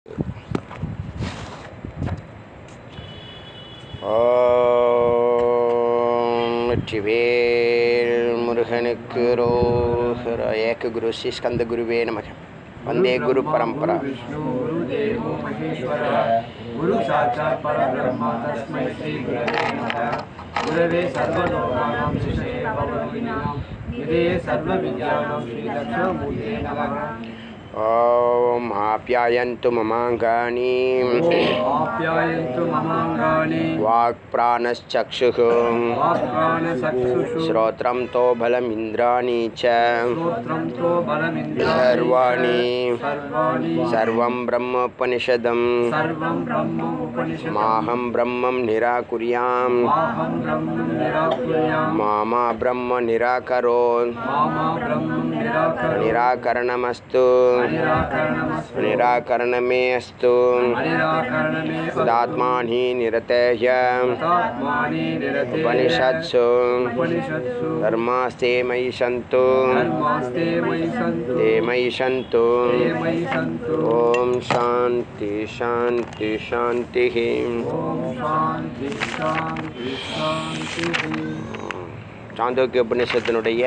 ஓம் வெற்றிவேல் முருகனுக்கு ரோஹர ஏக குரு ஸ்ரீ ஸ்கந்த குருவே நமக வந்தே குரு பரம்பரா विष्णु गुरुदेवो महेश्वरः गुरु साक्षात् परब्रह्म तस्मै श्री गुरवे नमः गुरवे सर्वलोकानां शिषये भवविनां विधे सर्वविद्यानां श्रीदक्षिणमूर्ते नमः ஓம் ஆப்யாயந்து மமாங்கானி आप्यायन्तु ममाङ्गानि வாக் பிராணச்சக்ஷுः वाक्प्राणचक्षुषु श्रोत्रं तो बलमिन्द्राणि च श्रोत्रं तो बलमिन्द्राणि सर्वाणि सर्वाणि सर्वं ब्रह्मोपनिषदं सर्वं ब्रह्म उपनिषदं माहं ब्रह्मं निराकुर्याम् माहं ब्रह्म निराकुर्यां मामा ब्रह्म निराकरोत् मामा ब्रह्म निराकरो निराकरणमस्तु निराकरणमस्तु निराकरणमे अस्तु निराकरणमे तदात्मानि निरतेय तदात्मानि निरते उपनिषत्सु उपनिषत्सु धर्मास्ते मयि सन्तु धर्मास्ते मयि सन्तु ते मयि सन्तु ते मयि सन्तु ॐ शान्ति शान्ति शान्तिः ॐ शान्ति शान्ति शान्तिः சாந்தோக்கிய உபநிஷத்தினுடைய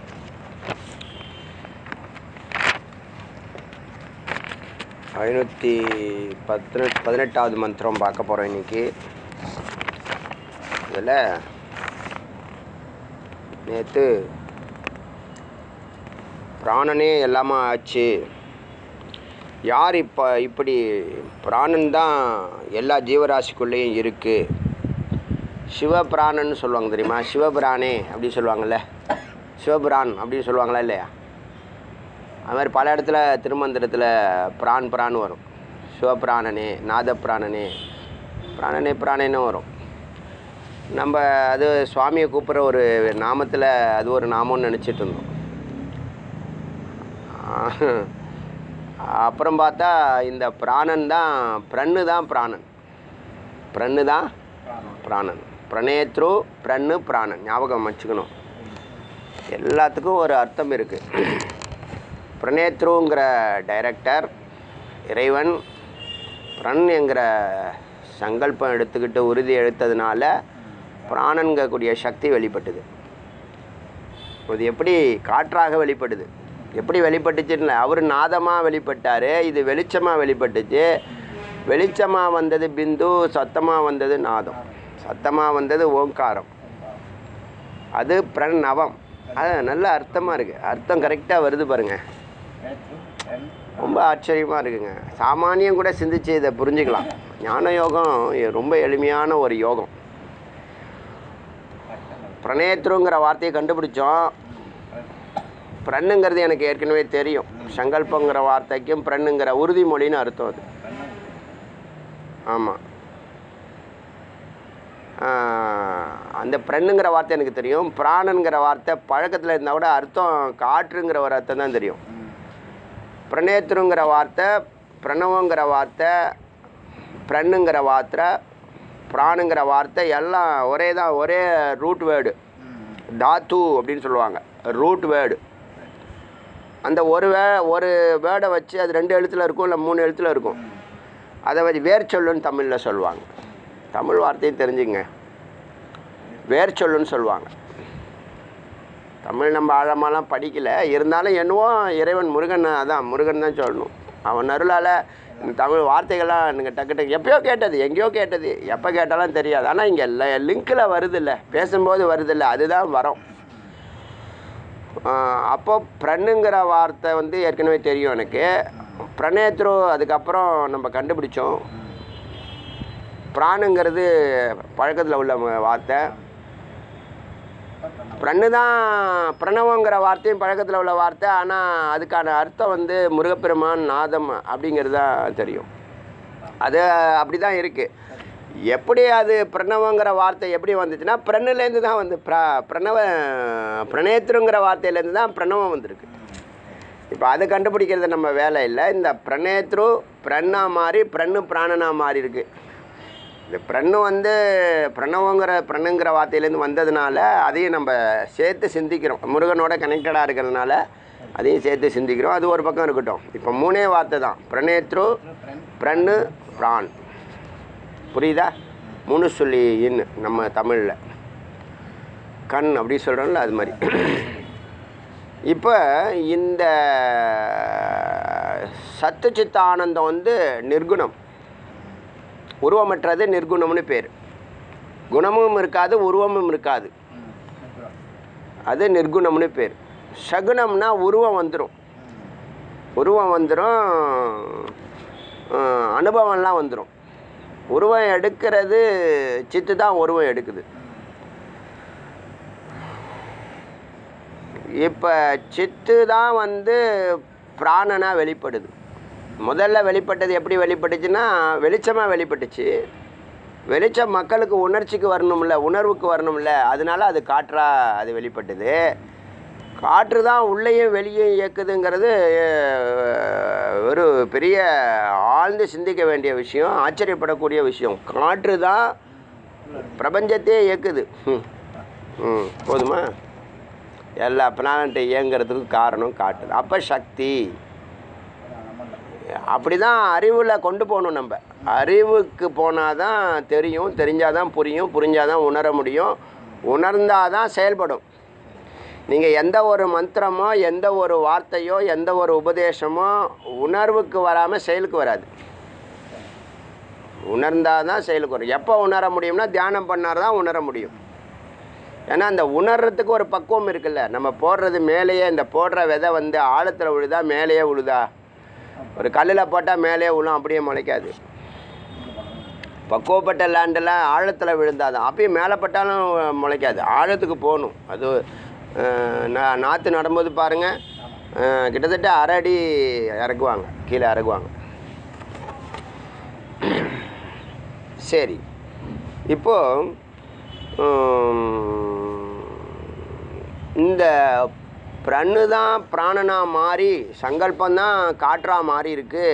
ஐநூற்றி பத்து பதினெட்டாவது மந்திரம் பார்க்க போகிறோம் இன்னைக்கு இதில் நேற்று பிராணனே எல்லாமே ஆச்சு யார் இப்போ இப்படி பிராணன் தான் எல்லா ஜீவராசிக்குள்ளேயும் இருக்குது சிவபிராணன்னு சொல்லுவாங்க தெரியுமா சிவபிரானே அப்படி சொல்லுவாங்கள்ல சிவபிரான் அப்படின்னு சொல்லுவாங்களா இல்லையா அது மாதிரி பல இடத்துல திருமந்திரத்தில் பிரான் பிரான் வரும் சிவபிராணனே நாதப்பிராணனே பிராணனே பிராணேன்னு வரும் நம்ம அது சுவாமியை கூப்பிட்ற ஒரு நாமத்தில் அது ஒரு நாமம்னு நினச்சிட்டு இருந்தோம் அப்புறம் பார்த்தா இந்த பிராணன் தான் பிரண்ணு தான் பிராணன் பிரண்ணு தான் பிராணன் பிரணேத்ரு பிரண்ணு பிராணன் ஞாபகம் வச்சுக்கணும் எல்லாத்துக்கும் ஒரு அர்த்தம் இருக்குது பிரணேத்ருங்கிற டைரக்டர் இறைவன் பிரண் என்கிற சங்கல்பம் எடுத்துக்கிட்டு உறுதி எடுத்ததுனால பிராணன்கக்கூடிய சக்தி வெளிப்பட்டுது இது எப்படி காற்றாக வெளிப்படுது எப்படி வெளிப்பட்டுச்சுன்னு அவர் நாதமாக வெளிப்பட்டார் இது வெளிச்சமாக வெளிப்பட்டுச்சு வெளிச்சமாக வந்தது பிந்து சத்தமாக வந்தது நாதம் சத்தமாக வந்தது ஓங்காரம் அது பிரணவம் அது நல்ல அர்த்தமாக இருக்குது அர்த்தம் கரெக்டாக வருது பாருங்கள் ரொம்ப ஆச்சரியமாக இருக்குங்க சாமானியம் கூட சிந்திச்சு இதை புரிஞ்சுக்கலாம் ஞான யோகம் ரொம்ப எளிமையான ஒரு யோகம் பிரணேத்ருங்கிற வார்த்தையை கண்டுபிடிச்சோம் பிரண்ணுங்கிறது எனக்கு ஏற்கனவே தெரியும் சங்கல்பங்கிற வார்த்தைக்கும் பிரண்ணுங்கிற உறுதிமொழின்னு அர்த்தம் அது ஆமாம் அந்த பிரண்ணுங்கிற வார்த்தை எனக்கு தெரியும் பிராணங்கிற வார்த்தை பழக்கத்தில் இருந்தால் கூட அர்த்தம் காற்றுங்கிற ஒரு அர்த்தம் தான் தெரியும் பிரணேத்ருங்கிற வார்த்தை பிரணவங்கிற வார்த்தை பிரண்ணுங்கிற வார்த்தை பிராணுங்கிற வார்த்தை எல்லாம் ஒரே தான் ஒரே ரூட் வேர்டு தாத்து அப்படின்னு சொல்லுவாங்க ரூட் வேர்டு அந்த ஒரு வே ஒரு வேர்டை வச்சு அது ரெண்டு எழுத்தில் இருக்கும் இல்லை மூணு எழுத்தில் இருக்கும் அதை வச்சு வேர்ச்சொல்லுன்னு தமிழில் சொல்லுவாங்க தமிழ் வார்த்தையும் தெரிஞ்சுங்க வேர்ச்சொல்லுன்னு சொல்லுவாங்க தமிழ் நம்ம ஆழமாலாம் படிக்கலை இருந்தாலும் என்னவோ இறைவன் முருகன் அதான் முருகன் தான் சொல்லணும் அவன் அருளால் இந்த தமிழ் வார்த்தைகள்லாம் எனக்கு டக்கு டக்கு எப்பயோ கேட்டது எங்கேயோ கேட்டது எப்போ கேட்டாலும் தெரியாது ஆனால் இங்கே லிங்க்கில் வருதில்ல பேசும்போது வருதில்ல அதுதான் வரும் அப்போ பிரண்ணுங்கிற வார்த்தை வந்து ஏற்கனவே தெரியும் எனக்கு பிரணேத்ரு அதுக்கப்புறம் நம்ம கண்டுபிடிச்சோம் பிராணுங்கிறது பழக்கத்தில் உள்ள வார்த்தை பிரண்ணு தான் பிரணவங்கிற வார்த்தையும் பழக்கத்தில் உள்ள வார்த்தை ஆனால் அதுக்கான அர்த்தம் வந்து முருகப்பெருமான் நாதம் அப்படிங்கிறது தான் தெரியும் அது அப்படி தான் இருக்குது எப்படி அது பிரணவங்கிற வார்த்தை எப்படி வந்துச்சுன்னா பிரண்ணுலேருந்து தான் வந்து பிர பிரணவ பிரணேத்ருங்கிற வார்த்தையிலேருந்து தான் பிரணவம் வந்திருக்கு இப்போ அதை கண்டுபிடிக்கிறது நம்ம வேலை இல்லை இந்த பிரணேத்ரு பிரண்ணா மாறி பிரண்ணு பிராணனா மாறி இருக்கு இந்த பிரண்ணு வந்து பிரணவங்கிற பிரண்ணுங்கிற வார்த்தையிலேருந்து வந்ததுனால அதையும் நம்ம சேர்த்து சிந்திக்கிறோம் முருகனோட கனெக்டடாக இருக்கிறதுனால அதையும் சேர்த்து சிந்திக்கிறோம் அது ஒரு பக்கம் இருக்கட்டும் இப்போ மூணே வார்த்தை தான் பிரணேத்ரு பிரன்னு பிரான் புரியுதா மூணு சொல்லி இன்னு நம்ம தமிழில் கண் அப்படி சொல்கிறோம்ல அது மாதிரி இப்போ இந்த சத்து சித்த ஆனந்தம் வந்து நிர்குணம் உருவமற்றது நிர்குணம்னு பேர் குணமும் இருக்காது உருவமும் இருக்காது அது நிர்குணம்னு பேர் சகுனம்னா உருவம் வந்துடும் உருவம் வந்துடும் அனுபவம்லாம் வந்துடும் உருவம் எடுக்கிறது சித்து தான் உருவம் எடுக்குது இப்போ சித்து தான் வந்து பிராணனாக வெளிப்படுது முதல்ல வெளிப்பட்டது எப்படி வெளிப்பட்டுச்சுன்னா வெளிச்சமாக வெளிப்பட்டுச்சு வெளிச்சம் மக்களுக்கு உணர்ச்சிக்கு வரணும்ல உணர்வுக்கு வரணும்ல அதனால அது காற்றா அது வெளிப்பட்டது காற்று தான் உள்ளேயும் வெளியும் இயக்குதுங்கிறது அஹ், ஒரு பெரிய ஆழ்ந்து சிந்திக்க வேண்டிய விஷயம் ஆச்சரியப்படக்கூடிய விஷயம் காற்று தான் பிரபஞ்சத்தையே இயக்குது ம் ம் போதுமா எல்லா பிளானட்டை இயங்குறதுக்கு காரணம் காட்டுது அப்போ சக்தி அப்படி தான் அறிவில் கொண்டு போகணும் நம்ம அறிவுக்கு போனால் தான் தெரியும் தெரிஞ்சால் தான் புரியும் புரிஞ்சால் தான் உணர முடியும் உணர்ந்தால் தான் செயல்படும் நீங்கள் எந்த ஒரு மந்திரமோ எந்த ஒரு வார்த்தையோ எந்த ஒரு உபதேசமோ உணர்வுக்கு வராமல் செயலுக்கு வராது உணர்ந்தால் தான் செயலுக்கு வரும் எப்போ உணர முடியும்னா தியானம் பண்ணால் தான் உணர முடியும் ஏன்னா அந்த உணர்றதுக்கு ஒரு பக்குவம் இருக்குல்ல நம்ம போடுறது மேலேயே இந்த போடுற விதை வந்து ஆழத்தில் விழுதா மேலேயே விழுதா ஒரு கல்லில் போட்டால் மேலேயே விழும் அப்படியே முளைக்காது பக்குவப்பட்ட லேண்டில் ஆழத்தில் விழுந்தாதான் அப்பயும் மேலே பட்டாலும் முளைக்காது ஆழத்துக்கு போகணும் அது அஹ், நா- நாற்று நடும்போது பாருங்கள் கிட்டத்தட்ட அரை அடி இறக்குவாங்க கீழே இறக்குவாங்க சரி இப்போ உம், இந்த பிரண்ணு தான் பிராணனா மாறி சங்கல்பம் தான் காற்றா மாறி இருக்கு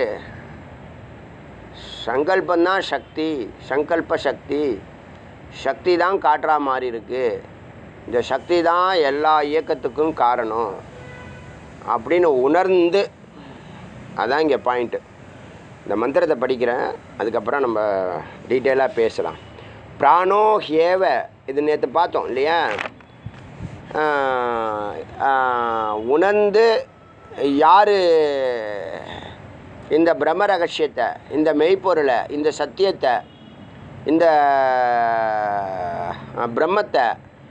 சங்கல்பம் தான் சக்தி சங்கல்ப சக்தி சக்தி தான் காற்றா மாறி இருக்கு இந்த சக்தி தான் எல்லா இயக்கத்துக்கும் காரணம் அப்படின்னு உணர்ந்து அதான் இங்கே பாயிண்ட்டு இந்த மந்திரத்தை படிக்கிறேன் அதுக்கப்புறம் நம்ம டீட்டெயிலாக பேசலாம் பிராணோ ஹேவ இது நேற்று பார்த்தோம் இல்லையா ஆஹ், ஆஹ், உணர்ந்து யார் இந்த பிரம்ம ரகசியத்தை இந்த மெய்ப்பொருளை இந்த சத்தியத்தை இந்த ஆஹ், பிரம்மத்தை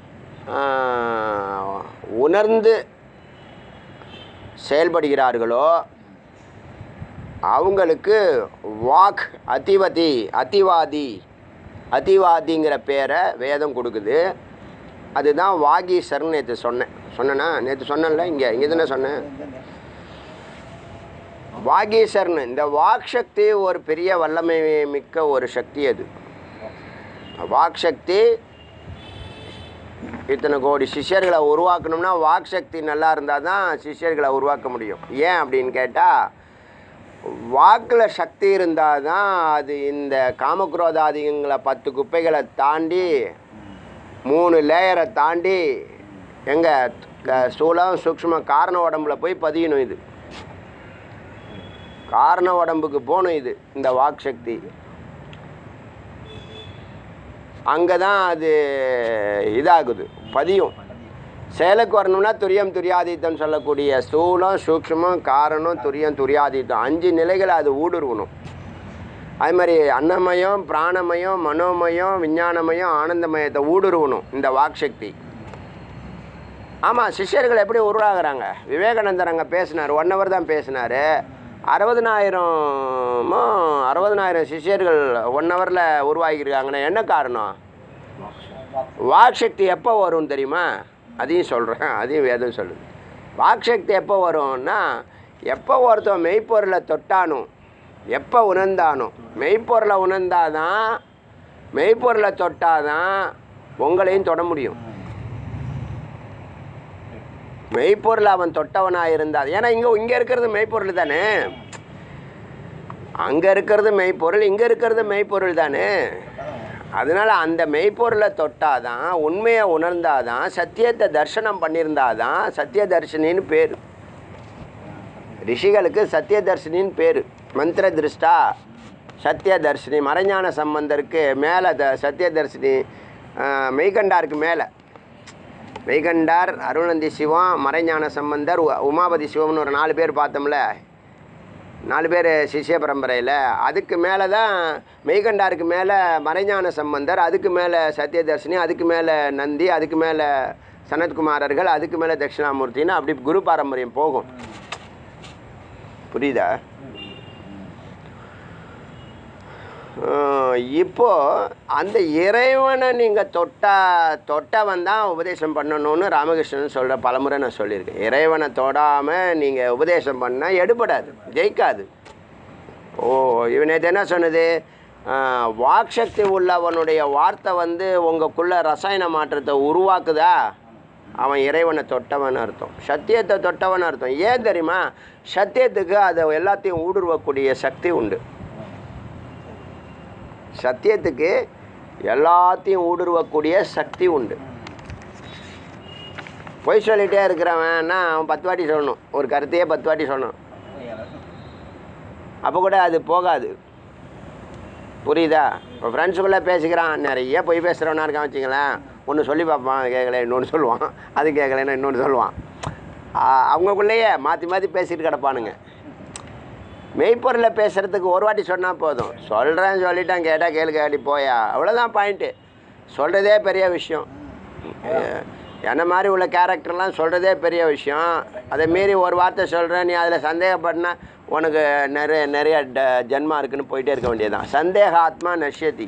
ஆஹ், உணர்ந்து செயல்படுகிறார்களோ அவங்களுக்கு வாக் அதிவதி அதிவாதி அதிவாதிங்கிற பேரை வேதம் கொடுக்குது அதுதான் வாகீசர்னு நேற்று சொன்னேன் சொன்னேன்னா நேற்று சொன்னேன்ல இங்கே இங்கே தானே சொன்னேன் வாகீசர்னு இந்த வாக் சக்தி ஒரு பெரிய வல்லமை மிக்க ஒரு சக்தி அது வாக் சக்தி இத்தனை கோடி சிஷ்யர்களை உருவாக்கணும்னா வாக் சக்தி நல்லா இருந்தால் தான் சிஷ்யர்களை உருவாக்க முடியும் ஏன் அப்படின்னு கேட்டால் வாக்கில் சக்தி இருந்தால் தான் அது இந்த காமக்ரோதாதிகளை பத்து குப்பைகளை தாண்டி மூணு லேயரை தாண்டி எங்கே ஸ்தூலம் சூக்ஷ்ம காரண உடம்புல போய் பதியணும் இது காரண உடம்புக்கு போகணும் இது இந்த வாக் சக்தி அங்கே தான் அது இதாகுது பதியும் செயலுக்கு வரணும்னா துரியம் துரியாதீத்தம் சொல்லக்கூடிய ஸ்தூலம் சூக்ஷ்மம் காரணம் துரியம் துரியாதீத்தம் அஞ்சு நிலைகளை அது ஊடுருவணும் அது மாதிரி அன்னமயம் பிராணமயம் மனோமயம் விஞ்ஞானமயம் ஆனந்தமயத்தை ஊடுருவணும் இந்த வாக் சக்தி ஆமாம் சிஷ்யர்கள் எப்படி உருவாகுறாங்க விவேகானந்தர் அங்கே பேசினார் ஒன் ஹவர் தான் பேசினார் அறுபதனாயிரமோ அறுபதனாயிரம் சிஷ்யர்கள் ஒன் ஹவரில் உருவாகியிருக்காங்கன்னா என்ன காரணம் வாக் சக்தி எப்போ வரும்னு தெரியுமா அதையும் சொல்கிறேன் அதையும் வேதம் சொல்லுது வாக் சக்தி எப்போ வரும்னா எப்போ ஒருத்தன் மெய்ப்பொருளை தொட்டானோ எப்போ உணர்ந்தானோ மெய்ப்பொருளை உணர்ந்தாதான் மெய்ப்பொருளை தொட்டாதான் உங்களையும் தொட முடியும் மெய்ப்பொருள் அவன் தொட்டவனாக இருந்தால் ஏன்னா இங்கே இங்கே இருக்கிறது மெய்ப்பொருள் தானே அங்கே இருக்கிறது மெய்ப்பொருள் இங்கே இருக்கிறது மெய்ப்பொருள் தானே அதனால் அந்த மெய்ப்பொருளை தொட்டாதான் உண்மையை உணர்ந்தாதான் சத்தியத்தை தரிசனம் பண்ணியிருந்தாதான் சத்திய தரிசனின்னு பேர் ரிஷிகளுக்கு சத்யதர்ஷினின்னு பேர் மந்திர திருஷ்டா சத்யதர்ஷினி மறைஞான சம்பந்தருக்கு மேலே த சத்யதர்ஷினி ஆஹ், மெய்கண்டாருக்கு மேலே மெய்கண்டார் அருணந்தி சிவம் மறைஞான சம்பந்தர் உ- உமாபதி சிவம்னு ஒரு நாலு பேர் பார்த்தோம்ல நாலு பேர் சிஷ்ய பரம்பரையில் அதுக்கு மேலே தான் மெய்கண்டாருக்கு மேலே மறைஞான சம்பந்தர் அதுக்கு மேலே சத்யதர்ஷினி அதுக்கு மேலே நந்தி அதுக்கு மேலே சனத்குமாரர்கள் அதுக்கு மேலே தட்சிணாமூர்த்தின்னு அப்படி குரு பாரம்பரியம் போகும் புரியுதா ஆஹ் இப்போ அந்த இறைவனை நீங்கள் தொட்டா தொட்டவன் தான் உபதேசம் பண்ணணும்னு ராமகிருஷ்ணன் சொல்கிற பலமுறை நான் சொல்லியிருக்கேன் இறைவனை தொடாமல் நீங்கள் உபதேசம் பண்ணால் எடுபடாது ஜெயிக்காது ஓ இவன் நேற்று என்ன சொன்னது ஆஹ் வாக்சக்தி உள்ளவனுடைய வார்த்தை வந்து உங்களுக்குள்ள ரசாயன மாற்றத்தை உருவாக்குதா அவன் இறைவனை தொட்டவன் அர்த்தம் சத்தியத்தை தொட்டவன் அர்த்தம் ஏன் தெரியுமா சத்தியத்துக்கு அதை எல்லாத்தையும் ஊடுருவக்கூடிய சக்தி உண்டு சத்தியத்துக்கு எல்லாத்தையும் ஊடுருவக்கூடிய சக்தி உண்டு பொய் சொல்லிகிட்டே இருக்கிறவன்னா அவன் பத்து வாட்டி சொல்லணும் ஒரு கருத்தையே பத்து வாட்டி சொல்லணும் அப்போ கூட அது போகாது புரியுதா இப்போ ஃப்ரெண்ட்ஸுக்குள்ளே பேசிக்கிறான் நிறைய பொய் பேசுகிறவனா இருக்கான் வச்சுங்களேன் ஒன்று சொல்லி பார்ப்பான் கேட்கல இன்னொன்று சொல்லுவான் அது கேட்கலன்னா இன்னொன்று சொல்லுவான் ஆ, அவங்களுக்குள்ளேயே மாற்றி மாற்றி பேசிட்டு கிடப்பானுங்க மெய்ப்பொருளை பேசுகிறதுக்கு ஒரு வாட்டி சொன்னால் போதும் சொல்கிறேன் சொல்லிட்டேன் கேட்டால் கேளு கேட்டி போயா அவ்வளோதான் பாயிண்ட்டு சொல்கிறதே பெரிய விஷயம் அஹ், என்ன மாதிரி உள்ள கேரக்டர்லாம் சொல்கிறதே பெரிய விஷயம் அதை மீறி ஒரு வார்த்தை சொல்கிறேன் நீ அதில் சந்தேகப்படனா உனக்கு நிறைய நிறைய ட ஜென்மா இருக்குன்னு போயிட்டே இருக்க வேண்டியதுதான் சந்தேக ஆத்மா நஷ்யதி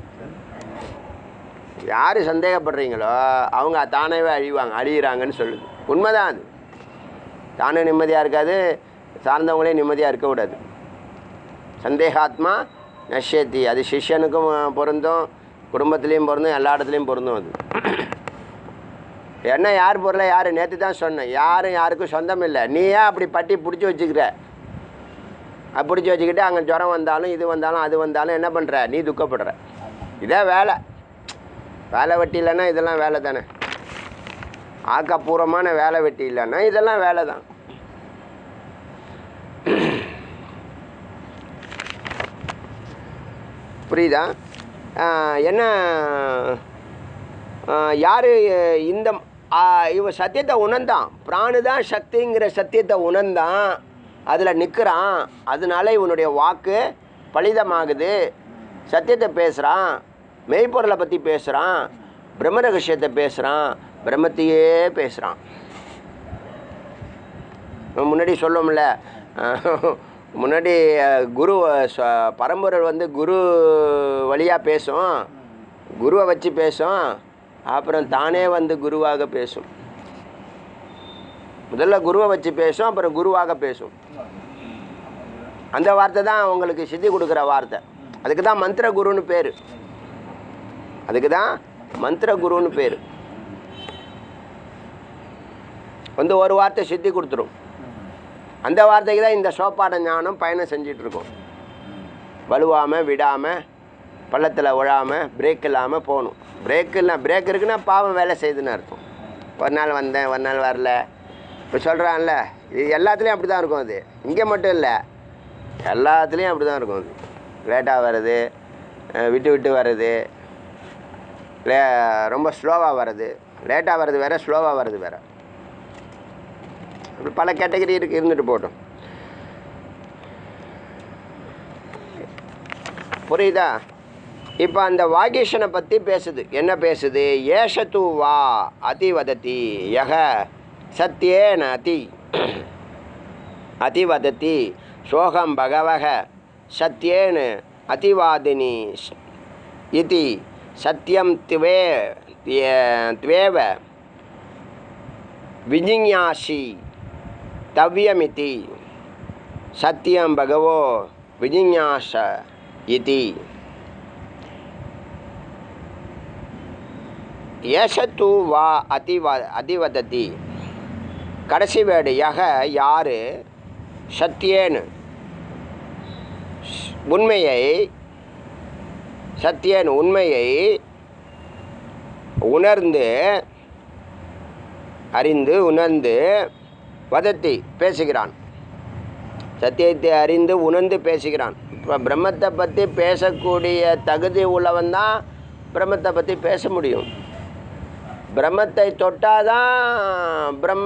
யார் சந்தேகப்படுறீங்களோ அவங்க தானாகவே அழிவாங்க அழியிறாங்கன்னு சொல்லுது உண்மைதான் அது தானும் நிம்மதியாக இருக்காது சார்ந்தவங்களே நிம்மதியாக இருக்கக்கூடாது சந்தேகாத்மா நஷ்யத்தி அது சிஷ்யனுக்கும் அஹ், பொருந்தும் குடும்பத்துலேயும் பொருந்தும் எல்லா இடத்துலையும் பொருந்தும் அது என்ன யார் பொருளை யார் நேற்று தான் சொன்னேன் யாரும் யாருக்கும் சொந்தம் இல்லை நீ ஏன் அப்படி பட்டி பிடிச்சி வச்சுக்கிற அது பிடிச்சி வச்சுக்கிட்டு அங்கே ஜுரம் வந்தாலும் இது வந்தாலும் அது வந்தாலும் என்ன பண்ணுற நீ துக்கப்படுற இதே வேலை வேலை வெட்டி இல்லைன்னா இதெல்லாம் வேலை தானே ஆக்கப்பூர்வமான வேலை வெட்டி இல்லைன்னா இதெல்லாம் வேலை தான் புரியுதா ஆஹ் என்ன யார் இந்த ஆஹ் இவன் சத்தியத்தை உணர்ந்தான் பிராணு தான் சக்திங்கிற சத்தியத்தை உணர்ந்தான் அதில் நிற்கிறான் அதனால இவனுடைய வாக்கு பலிதமாகுது சத்தியத்தை பேசுகிறான் மெய்ப்பொருளை பற்றி பேசுகிறான் பிரம்ம ரகசியத்தை பேசுகிறான் பிரம்மத்தையே பேசுகிறான் முன்னாடி சொல்லுவோம்ல அஹ், முன்னாடி அஹ், குரு ச- பரம்பரை வந்து குரு வழியாக பேசும் குருவை வச்சு பேசும் அப்புறம் தானே வந்து குருவாக பேசும் முதல்ல குருவை வச்சு பேசும் அப்புறம் குருவாக பேசும் அந்த வார்த்தை தான் உங்களுக்கு சித்தி கொடுக்குற வார்த்தை அதுக்கு தான் மந்திர குருன்னு பேர் அதுக்கு தான் மந்திர குருன்னு பேர் வந்து ஒரு வார்த்தை சித்தி கொடுத்துரும் அந்த வார்த்தைக்கு தான் இந்த சோப்பாட ஞானம் பயணம் செஞ்சிட்டு இருக்கோம் வலுவாமல் விடாமல் பள்ளத்தில் விழாமல் பிரேக் இல்லாமல் போகணும் பிரேக் இல்லை பிரேக் இருக்குன்னா பாவம் வேலை செய்யுதுன்னு அர்த்தம் ஒரு நாள் வந்தேன் ஒரு நாள் வரல இப்போ சொல்கிறான்ல இது எல்லாத்துலேயும் அப்படி தான் இருக்கும் அது இங்கே மட்டும் இல்லை எல்லாத்துலேயும் அப்படி தான் இருக்கும் அது லேட்டாக வருது அஹ் விட்டு விட்டு வருது லே ரொம்ப ஸ்லோவாக வருது லேட்டாக வருது வேறு ஸ்லோவாக வருது வேறு அப்படி பல கேட்டகரி இருக்கு இருந்துட்டு போட்டோம் புரியுதா இப்போ அந்த வாகீஷனை பற்றி பேசுது என்ன பேசுது ஏஷத்து வா அதி வதத்தி யக சத்தியேன அதி அதி வதத்தி சோகம் பகவக சத்தியேன அதிவாதினி இதி சத்தியம் திவே தியே- त्वेव விஜிஞாசி தவ்யமிதி சத்தியம் பகவோ விஜிஞாச இதி ஏஷத்து வா அதிவ அதிவதத்தி கடைசி வேடு யக யார் சத்தியேன்னு உண்மையை சத்தியன் உண்மையை உணர்ந்து அறிந்து உணர்ந்து வதத்தி பேசுகிறான் சத்தியத்தை அறிந்து உணர்ந்து பேசுகிறான் இப்போ பிரம்மத்தை பற்றி பேசக்கூடிய தகுதி உள்ளவன் தான் பிரம்மத்தை பற்றி பேச முடியும் பிரம்மத்தை தொட்டாதான் பிரம்ம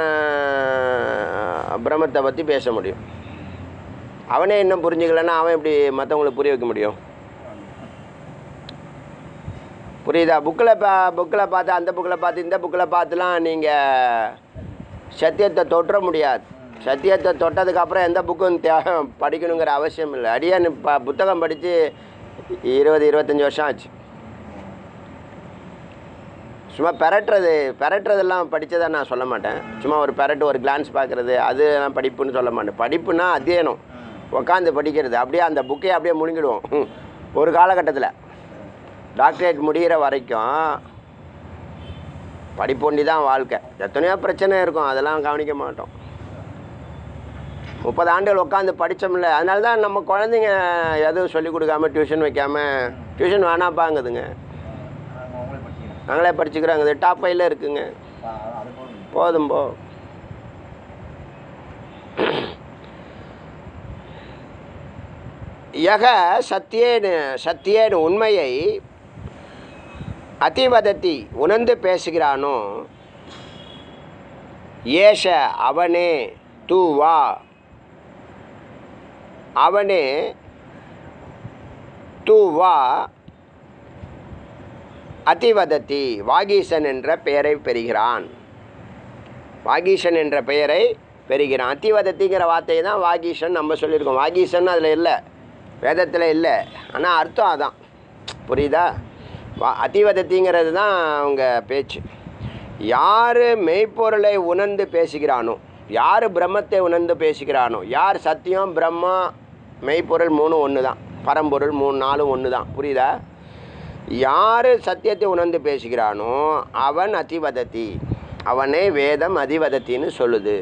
பிரம்மத்தை பற்றி பேச முடியும் அவனே இன்னும் புரிஞ்சுக்கலன்னா அவன் எப்படி மற்றவங்களுக்கு புரிய வைக்க முடியும் புரியுதா புக்கில் பா புக்கில் பார்த்து அந்த புக்கில் பார்த்து இந்த புக்கில் பார்த்துலாம் நீங்கள் சத்தியத்தை தொற்ற முடியாது சத்தியத்தை தொட்டதுக்கப்புறம் எந்த புக்கும் தே படிக்கணுங்கிற அவசியம் இல்லை அடியான் ப புத்தகம் படித்து இருபது இருபத்தஞ்சி வருஷம் ஆச்சு சும்மா பெரட்டுறது பெரட்டுறதெல்லாம் படித்ததை நான் சொல்ல மாட்டேன் சும்மா ஒரு பெரட்டு ஒரு கிளான்ஸ் பார்க்குறது அது நான் படிப்புன்னு சொல்ல மாட்டேன் படிப்புனா அத்தியனம் உட்காந்து படிக்கிறது அப்படியே அந்த புக்கையை அப்படியே முழுங்கிடுவோம் ம். ஒரு காலகட்டத்தில் டாக்டரேட் முடிகிற வரைக்கும் படிப்பொண்டி தான் வாழ்க்கை எத்தனையோ பிரச்சனை இருக்கும் அதெல்லாம் கவனிக்க மாட்டோம் முப்பது ஆண்டுகள் உட்காந்து படித்தோம்ல அதனால தான் நம்ம குழந்தைங்க எதுவும் சொல்லிக் கொடுக்காம டியூஷன் வைக்காம டியூஷன் வேணாப்பாங்குதுங்க நாங்களே படிச்சுக்கிறோங்க இது டாப் ஃபைவ்ல இருக்குங்க போதும் போ யக சத்தியேனு சத்தியேனு உண்மையை அதிவதத்தி உணர்ந்து பேசுகிறானோ ஏஷ அவனே தூ வா அவனே தூ வா அதிவதத்தி வாகீசன் என்ற பெயரை பெறுகிறான் வாகீசன் என்ற பெயரை பெறுகிறான் அதிவதத்திங்கிற வார்த்தையை தான் வாகீசன் நம்ம சொல்லியிருக்கோம் வாகீசன் அதில் இல்லை வேதத்தில் இல்லை ஆனால் அர்த்தம் அதான் புரியுதா வா அதிவதத்திங்கிறது தான் அவங்க பேச்சு யார் மெய்ப்பொருளை உணர்ந்து பேசுகிறானோ யார் பிரம்மத்தை உணர்ந்து பேசுகிறானோ யார் சத்தியம் பிரம்மா மெய்ப்பொருள் மூணு ஒன்று தான் பரம்பொருள் மூணு நாலும் ஒன்று தான் புரியுதா யார் சத்தியத்தை உணர்ந்து பேசுகிறானோ அவன் அதிவதத்தி அவனே வேதம் அதிவதத்தின்னு சொல்லுது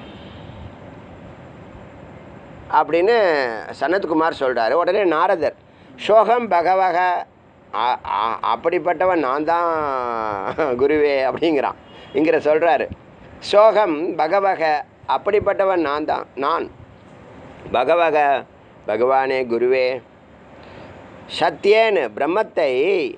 அப்படின்னு சனத்குமார் சொல்கிறாரு உடனே நாரதர் சோகம் பகவக அ- அ- அப்படிப்பட்டவன் நான் தான் குருவே அப்படிங்கிறான் இங்கிற சொல்கிறாரு சோகம் பகவக அப்படிப்பட்டவன் நான் தான் நான் பகவக பகவானே குருவே சத்தியேன் பிரம்மத்தை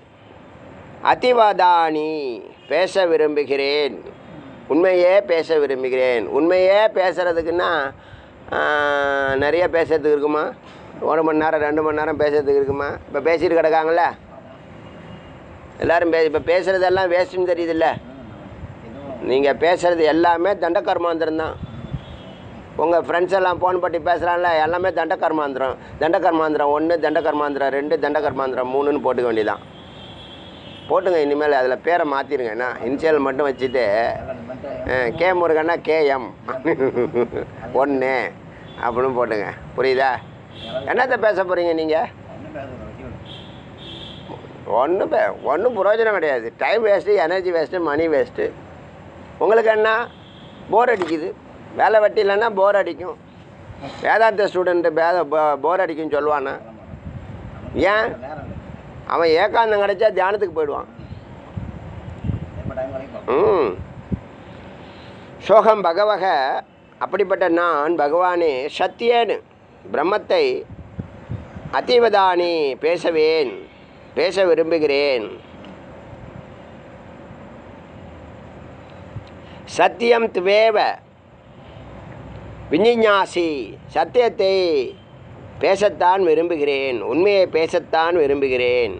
அதிவதானி பேச விரும்புகிறேன் உண்மையே பேச விரும்புகிறேன் உண்மையே பேசுகிறதுக்குன்னா நிறைய பேசுறதுக்கு இருக்குமா ஒரு மணி நேரம் ரெண்டு மணி நேரம் பேசுறதுக்கு இருக்குமா இப்போ பேசிட்டு கிடக்காங்கல்ல எல்லாரும் பே இப்போ பேசுகிறதெல்லாம் வேஸ்ட்டுன்னு தெரியுதுல்ல நீங்கள் பேசுகிறது எல்லாமே தண்டகர்மாந்திரம் தான் உங்கள் ஃப்ரெண்ட்ஸ் எல்லாம் ஃபோன் பண்ணி பேசுகிறான்ல எல்லாமே தண்டகர்மாந்திரம் தண்டகர்மாந்திரம் ஒன்று தண்டகர்மாந்திரம் ரெண்டு தண்டகர்மாந்திரம் மூணுன்னு போட்டுக்க வேண்டியதான் போட்டுங்க இனிமேல் அதில் பேரை மாற்றிருங்க என்ன இனிஷியல் மட்டும் வச்சுட்டு அஹ், கே முருகன்னா கேஎம் ஒன்று அப்படின்னு போட்டுங்க புரியுதா என்னத்தை பேச போகிறீங்க நீங்கள் ஒன்றும் பே ஒன்றும் பிரயோஜனம் கிடையாது time waste energy waste money waste உங்களுக்கு என்ன போர் அடிக்குது வேலை வெட்டி இல்லைன்னா போர் அடிக்கும் வேதாந்த ஸ்டூடெண்ட்டு வேத போர் அடிக்கும்னு சொல்லுவானா ஏன் அவன் ஏகாந்தம் கிடைச்சா தியானத்துக்கு போயிடுவான் ம் சோகம் பகவக அப்படிப்பட்ட நான் பகவானே சத்தியேன் பிரம்மத்தை அதிவதானி பேசவேன் பேச விரும்புகிறேன் சத்தியம் துவேவ விஞ்ஞாசி சத்தியத்தை பேசத்தான் விரும்புகிறேன் உண்மையை பேசத்தான் விரும்புகிறேன்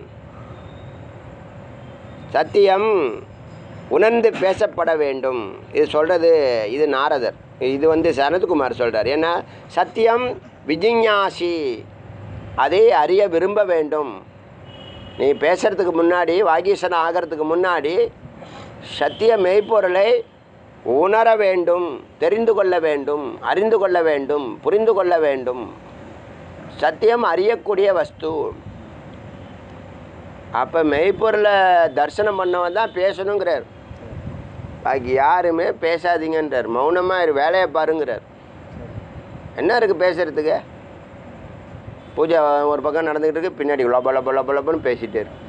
சத்தியம் உணர்ந்து பேசப்பட வேண்டும் இது சொல்கிறது இது நாரதர் இது வந்து சனத்குமார் சொல்கிறார் ஏன்னா சத்தியம் விஜிஞாசி அதை அறிய விரும்ப வேண்டும் நீ பேசுகிறதுக்கு முன்னாடி வாகீசன் ஆகிறதுக்கு முன்னாடி சத்திய மெய்ப்பொருளை உணர வேண்டும் தெரிந்து கொள்ள வேண்டும் அறிந்து கொள்ள வேண்டும் புரிந்து கொள்ள வேண்டும் சத்தியம் அறியக்கூடிய வஸ்து அப்போ மெய்ப்பொருளை தரிசனம் பண்ணவன் தான் பேசணுங்கிறார் பாக்கி யாருமே பேசாதீங்கன்றார் மௌனமாக இரு வேலையை பாருங்கிறார் என்ன இருக்குது பேசுகிறதுக்கு பூஜை ஒரு பக்கம் நடந்துக்கிட்டு இருக்கு பின்னாடி லொப லொப லொப லொபன்னு பேசிட்டே இருக்கு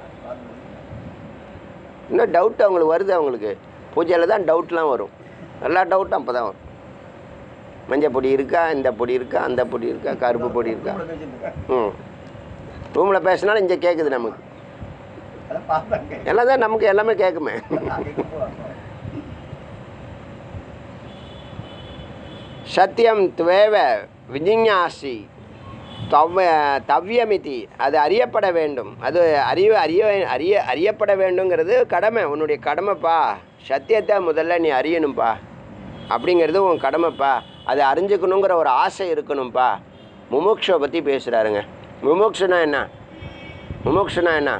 இன்னும் டவுட் அவங்களுக்கு வருது அவங்களுக்கு பூஜையில் தான் டவுட்லாம் வரும் எல்லா டவுட்டும் அப்போ தான் வரும் மஞ்சள் பொடி இருக்கா இந்த பொடி இருக்கா அந்த பொடி இருக்கா கருப்பு பொடி இருக்கா ம் ரூமில் பேசினாலும் இங்கே கேட்குது நமக்கு எல்லாம் தான் நமக்கு எல்லாமே கேட்குமே சத்தியம் துவேவ விஜிஞாசி தவ தவ்யமிதி அது அறியப்பட வேண்டும் அது அறிய அறிய அறிய அறியப்பட வேண்டுங்கிறது கடமை உன்னுடைய கடமைப்பா சத்தியத்தை முதல்ல நீ அறியணும்ப்பா அப்படிங்கிறது உன் கடமைப்பா அதை அறிஞ்சுக்கணுங்கிற ஒரு ஆசை இருக்கணும்ப்பா முமுக்ஷை பற்றி பேசுகிறாருங்க முமுக்ஷுனா என்ன முமுக்ஷுனா என்ன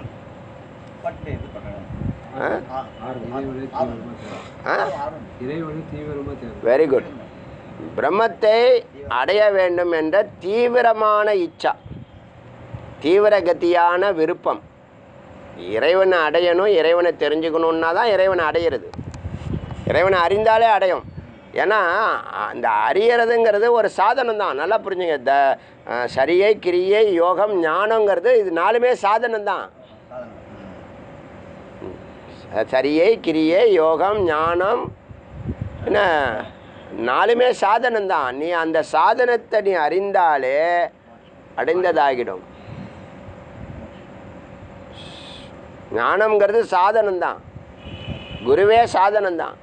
ஆ? இறைவனை தீவிரமா தேவை ஆ இறைவனை தீவிரமா தேவை வெரி குட் பிரம்மத்தை அடைய வேண்டும் என்ற தீவிரமான இச்சா தீவிரகதியான விருப்பம் இறைவனை அடையணும் இறைவனை தெரிஞ்சுக்கணுன்னா தான் இறைவனை அடையிறது இறைவனை அறிந்தாலே அடையும் ஏன்னா அந்த அறியறதுங்கிறது ஒரு சாதனம் தான் நல்லா புரிஞ்சுங்க த அஹ், சரியை கிரியை யோகம் ஞானங்கிறது இது நாலுமே சாதனம் தான் சரியை கிரியை யோகம் ஞானம் என்ன நாலுமே சாதனம் தான் நீ அந்த சாதனத்தை நீ அறிந்தாலே அடைந்ததாகிடும் ஞானம்ங்கிறது சாதனம் தான் குருவே சாதனம் தான்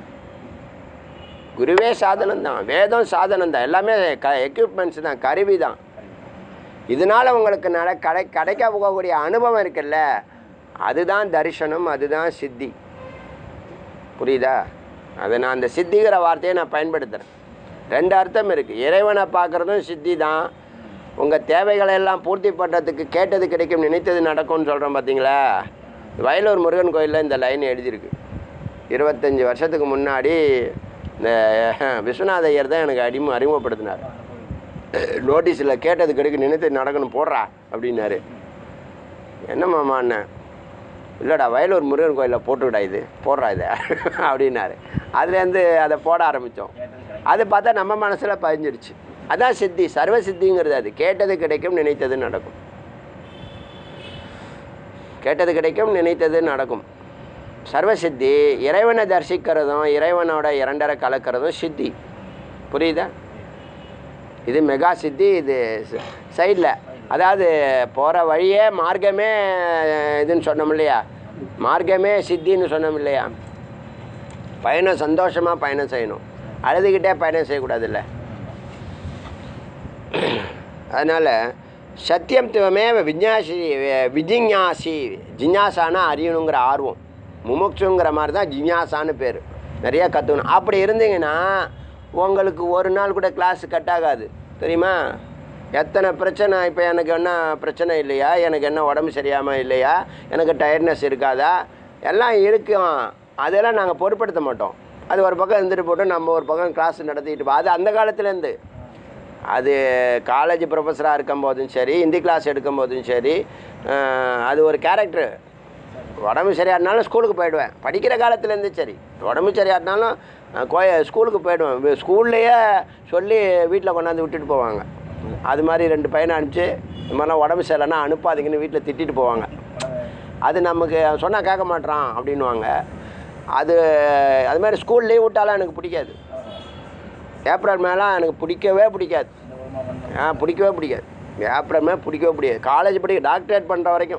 குருவே சாதனம் தான் வேதம் சாதனம் தான் எல்லாமே க எக்யூப்மெண்ட்ஸ் தான் கருவி தான் இதனால் உங்களுக்கு நட கடை கிடைக்க போகக்கூடிய அனுபவம் இருக்குல்ல அதுதான் தரிசனம் அதுதான் சித்தி புரியுதா அதை நான் அந்த சித்திங்கிற வார்த்தையை நான் பயன்படுத்துகிறேன் ரெண்டு அர்த்தம் இருக்குது இறைவனை பார்க்குறதும் சித்தி தான் உங்கள் தேவைகளை எல்லாம் பூர்த்தி பண்ணுறதுக்கு கேட்டது கிடைக்கும் நினைத்தது நடக்கும்னு சொல்கிறோம் பார்த்தீங்களா வயலூர் முருகன் கோயிலில் இந்த லைன் எழுதியிருக்கு இருபத்தஞ்சி வருஷத்துக்கு முன்னாடி இந்த விஸ்வநாத ஐயர் தான் எனக்கு அடிம அறிமுகப்படுத்தினார் நோட்டீஸில் கேட்டது கிடைக்கும் நினைத்தது நடக்கணும் போடுறா அப்படின்னாரு என்ன மாமாண்ணே இல்லைடா வயலூர் முருகன் கோயிலில் போட்டுவிடா இது போடுறா இதை அப்படின்னாரு அதுலேருந்து அதை போட ஆரம்பித்தோம் அது பார்த்தா நம்ம மனசில் பதிஞ்சிருச்சு அதான் சித்தி சர்வ சித்திங்கிறது அது கேட்டது கிடைக்கும் நினைத்தது நடக்கும் கேட்டது கிடைக்கும் நினைத்தது நடக்கும் சர்வ சித்தி இறைவனை தரிசிக்கிறதும் இறைவனோட இரண்டரை கலக்கிறதும் சித்தி புரியுதா இது மெகா சித்தி இது சைடில் அதாவது போகிற வழியே மார்க்கமே இதுன்னு சொன்னோம் இல்லையா மார்க்கமே சித்தின்னு சொன்னோம் இல்லையா பயணம் சந்தோஷமாக பயணம் செய்யணும் அழுதுகிட்டே பயணம் செய்யக்கூடாதுல்ல அதனால் சத்தியம் துவமே விஞ்ஞாசி விஜிஞாசி ஜிஞ்ஞாசானா அறியணுங்கிற ஆர்வம் முமுட்சுங்கிற மாதிரி தான் ஜிஞ்ஞாசான்னு பேர் நிறையா கற்றுக்கணும் அப்படி இருந்தீங்கன்னா உங்களுக்கு ஒரு நாள் கூட கிளாஸ் கட் ஆகாது தெரியுமா எத்தனை பிரச்சனை இப்போ எனக்கு என்ன பிரச்சனை இல்லையா எனக்கு என்ன உடம்பு சரியாமல் இல்லையா எனக்கு டயர்ட்னஸ் இருக்காதா எல்லாம் இருக்கும் அதெல்லாம் நாங்கள் பொருட்படுத்த மாட்டோம் அது ஒரு பக்கம் இருந்துட்டு போட்டு நம்ம ஒரு பக்கம் கிளாஸ் நடத்திட்டு போ அது அந்த காலத்துலேருந்து அது காலேஜ் ப்ரொஃபஸராக இருக்கும்போதும் சரி ஹிந்தி கிளாஸ் எடுக்கும்போதும் சரி அஹ், அது ஒரு கேரக்டர் உடம்பு சரியாட்டினாலும் ஸ்கூலுக்கு போயிடுவேன் படிக்கிற காலத்துலேருந்து சரி உடம்பு சரியாட்டினாலும் அஹ், கோய ஸ்கூலுக்கு போயிடுவேன் வி- ஸ்கூல்லையே சொல்லி வீட்டில் கொண்டாந்து விட்டுட்டு போவாங்க அது மாதிரி ரெண்டு பையனை அனுப்பிச்சு இந்த மாதிரிலாம் உடம்பு சரியில்லைன்னா அனுப்பாதீங்கன்னு வீட்டில் திட்டிட்டு போவாங்க அது நமக்கு சொன்னால் கேட்க மாட்றான் அப்படின்வாங்க அது அது மாதிரி ஸ்கூல் லீவ் விட்டாலாம் எனக்கு பிடிக்காது ஏப்ரல் மேலாம் எனக்கு பிடிக்கவே பிடிக்காது ஆ பிடிக்கவே பிடிக்காது ஏப்ரல் மே பிடிக்கவே பிடிக்காது காலேஜ் படிக்க டாக்டரேட் பண்ணுற வரைக்கும்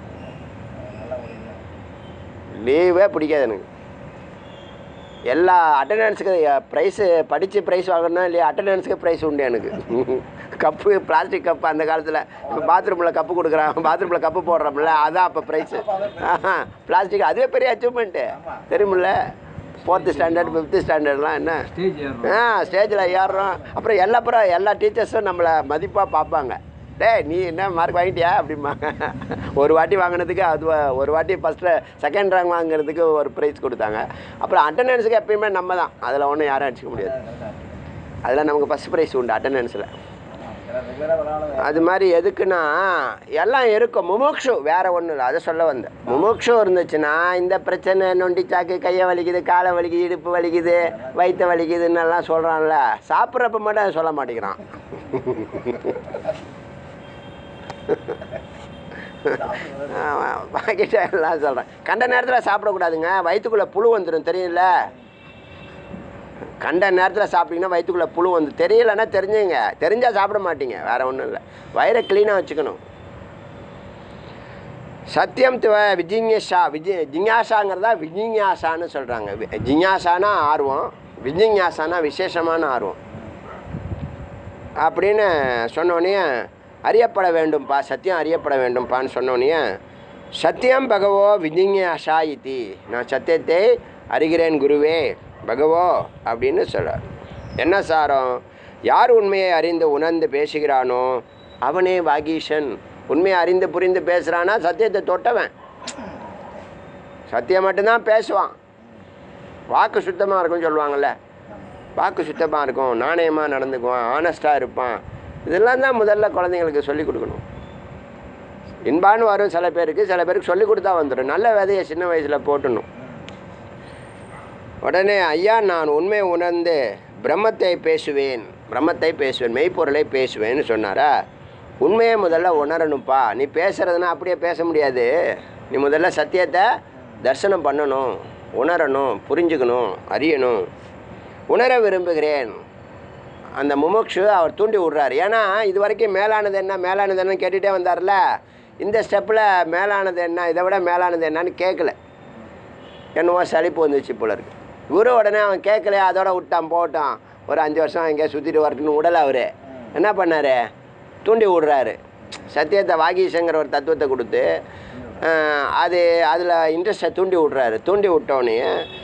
லீவே பிடிக்காது எனக்கு எல்லா அட்டண்டன்ஸுக்கு ப்ரைஸு படித்து ப்ரைஸ் வாங்கணும் இல்லையா அட்டண்டன்ஸுக்கு ப்ரைஸ் உண்டு எனக்கு கப்பு பிளாஸ்டிக் கப்பு அந்த காலத்தில் இப்போ பாத்ரூமில் கப்பு கொடுக்குறான் பாத்ரூமில் கப்பு போடுறோம்ல அதான் அப்போ ப்ரைஸு பிளாஸ்டிக் அதுவே பெரிய அச்சீவ்மெண்ட்டு தெரியுமில்ல ஃபோர்த்து ஸ்டாண்டர்ட் ஃபிஃப்த்து ஸ்டாண்டர்ட்லாம் என்ன ஸ்டேஜ் ஏறுறோம் ஆ ஸ்டேஜில் ஏறுறோம் அப்புறம் எல்லா அப்புறம் எல்லா டீச்சர்ஸும் நம்மளை மதிப்பாக பார்ப்பாங்க டேய் நீ என்ன மார்க் வாங்கிட்டியா அப்படிம்பாங்க ஒரு வாட்டி வாங்கினதுக்கு அது வ- ஒரு வாட்டி ஃபஸ்ட்டில் செகண்ட் ரேங்க் வாங்குறதுக்கு ஒரு ப்ரைஸ் கொடுத்தாங்க அப்புறம் அட்டண்டன்ஸுக்கு எப்பயுமே நம்ம தான் அதில் ஒன்றும் யாரும் அடிச்சுக்க முடியாது அதில் நமக்கு ஃபஸ்ட் ப்ரைஸ் உண்டு அட்டண்டன்ஸில் அது மாதிரி எதுக்குன்னா எல்லாம் இருக்கும் முமுக்ஷு வேற ஒன்றும் இல்லை அதை சொல்ல வந்தேன் முமுக்ஷு இருந்துச்சுன்னா இந்த பிரச்சனை நொண்டி சாக்கு கையை வலிக்குது காலை வலிக்குது இடுப்பு வலிக்குது வயிற்று வலிக்குதுன்னு எல்லாம் சொல்கிறான்ல சாப்பிட்றப்ப மட்டும் அதை சொல்ல மாட்டேங்கிறான் பாக்கிட்ட எல்லாம் சொல்கிறேன் கண்ட நேரத்தில் சாப்பிடக்கூடாதுங்க வயிற்றுக்குள்ளே புழு வந்துடும் தெரியும்ல கண்ட நேரத்தில் சாப்பிட்டீங்கன்னா வயிற்றுக்குள்ளே புழு வந்து தெரியலைன்னா தெரிஞ்சுங்க தெரிஞ்சால் சாப்பிட மாட்டீங்க வேறு ஒன்றும் இல்லை வயிறை க்ளீனாக வச்சுக்கணும் சத்தியம் துவ விஜிஞாஷா விஜி ஜிஞாசாங்கிறதா விஜிஞாசான்னு சொல்கிறாங்க ஜிஞாசானா ஆர்வம் விஜிஞாசானா விசேஷமான ஆர்வம் அப்படின்னு சொன்னோடனே அறியப்பட வேண்டும்ப்பா சத்தியம் அறியப்பட வேண்டும்ப்பான்னு சொன்னோடனே சத்தியம் பகவோ விஜிஞாஷா இத்தி நான் சத்தியத்தை அறிகிறேன் குருவே பகவோ அப்படின்னு சொல்கிறார் என்ன சாரம் யார் உண்மையை அறிந்து உணர்ந்து பேசுகிறானோ அவனே வாகீஷன் உண்மையை அறிந்து புரிந்து பேசுகிறானா சத்தியத்தை தொட்டவன் சத்தியம் மட்டும்தான் பேசுவான் வாக்கு சுத்தமாக இருக்கும்னு சொல்லுவாங்கள்ல வாக்கு சுத்தமாக இருக்கும் நாணயமாக நடந்துக்குவான் ஆனஸ்ட்டாக இருப்பான் இதெல்லாம் தான் முதல்ல குழந்தைங்களுக்கு சொல்லிக் கொடுக்கணும் இன்பான்னு வரும் சில பேருக்கு சில பேருக்கு சொல்லிக் கொடுத்தா வந்துடும் நல்ல விதையை சின்ன வயசில் போட்டணும் உடனே ஐயா நான் உண்மை உணர்ந்து பிரம்மத்தை பேசுவேன் பிரம்மத்தை பேசுவேன் மெய்ப்பொருளை பேசுவேன்னு சொன்னாரா உண்மையை முதல்ல உணரணும்ப்பா நீ பேசுறதுனா அப்படியே பேச முடியாது நீ முதல்ல சத்தியத்தை தரிசனம் பண்ணணும் உணரணும் புரிஞ்சுக்கணும் அறியணும் உணர விரும்புகிறேன் அந்த முமுக்ஷு அவர் தூண்டி விடுறாரு ஏன்னா இது வரைக்கும் மேலானது என்ன மேலானது என்னன்னு கேட்டுகிட்டே வந்தார்ல இந்த ஸ்டெப்பில் மேலானது என்ன இதை விட மேலானது என்னன்னு கேட்கல என்னவோ சலிப்பு வந்துச்சு போல இருக்கு இவரு உடனே அவன் கேட்கலையா அதோட விட்டான் போட்டான் ஒரு அஞ்சு வருஷம் எங்கேயா சுற்றிட்டு வரட்டுன்னு விடலை அவர் என்ன பண்ணார் தூண்டி விடுறாரு சத்தியத்தை வாகீஷங்கிற ஒரு தத்துவத்தை கொடுத்து ஆஹ், அது அதில் இன்ட்ரெஸ்ட்டை தூண்டி விட்றாரு தூண்டி விட்டோடனே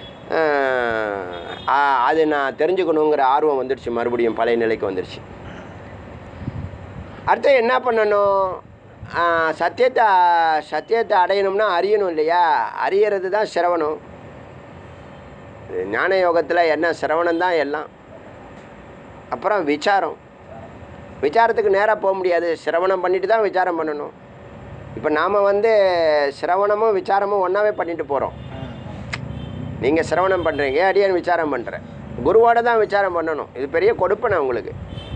அது நான் தெரிஞ்சுக்கணுங்கிற ஆர்வம் வந்துடுச்சு மறுபடியும் பழைய நிலைக்கு வந்துடுச்சு அடுத்து என்ன பண்ணணும் ஆஹ், சத்தியத்தை சத்தியத்தை அடையணும்னா அறியணும் இல்லையா அறியறது தான் சிரவணம் ஞான யோகத்தில் என்ன சிரவணம் தான் எல்லாம் அப்புறம் விசாரம் விசாரத்துக்கு நேராக போக முடியாது சிரவணம் பண்ணிட்டு தான் விசாரம் பண்ணணும் இப்போ நாம் வந்து சிரவணமும் விசாரமும் ஒன்றாவே பண்ணிட்டு போகிறோம் நீங்கள் சிரவணம் பண்ணுறீங்க அடியான் விசாரம் பண்ணுறேன் குருவோட தான் விசாரம் பண்ணணும் இது பெரிய கொடுப்பனை உங்களுக்கு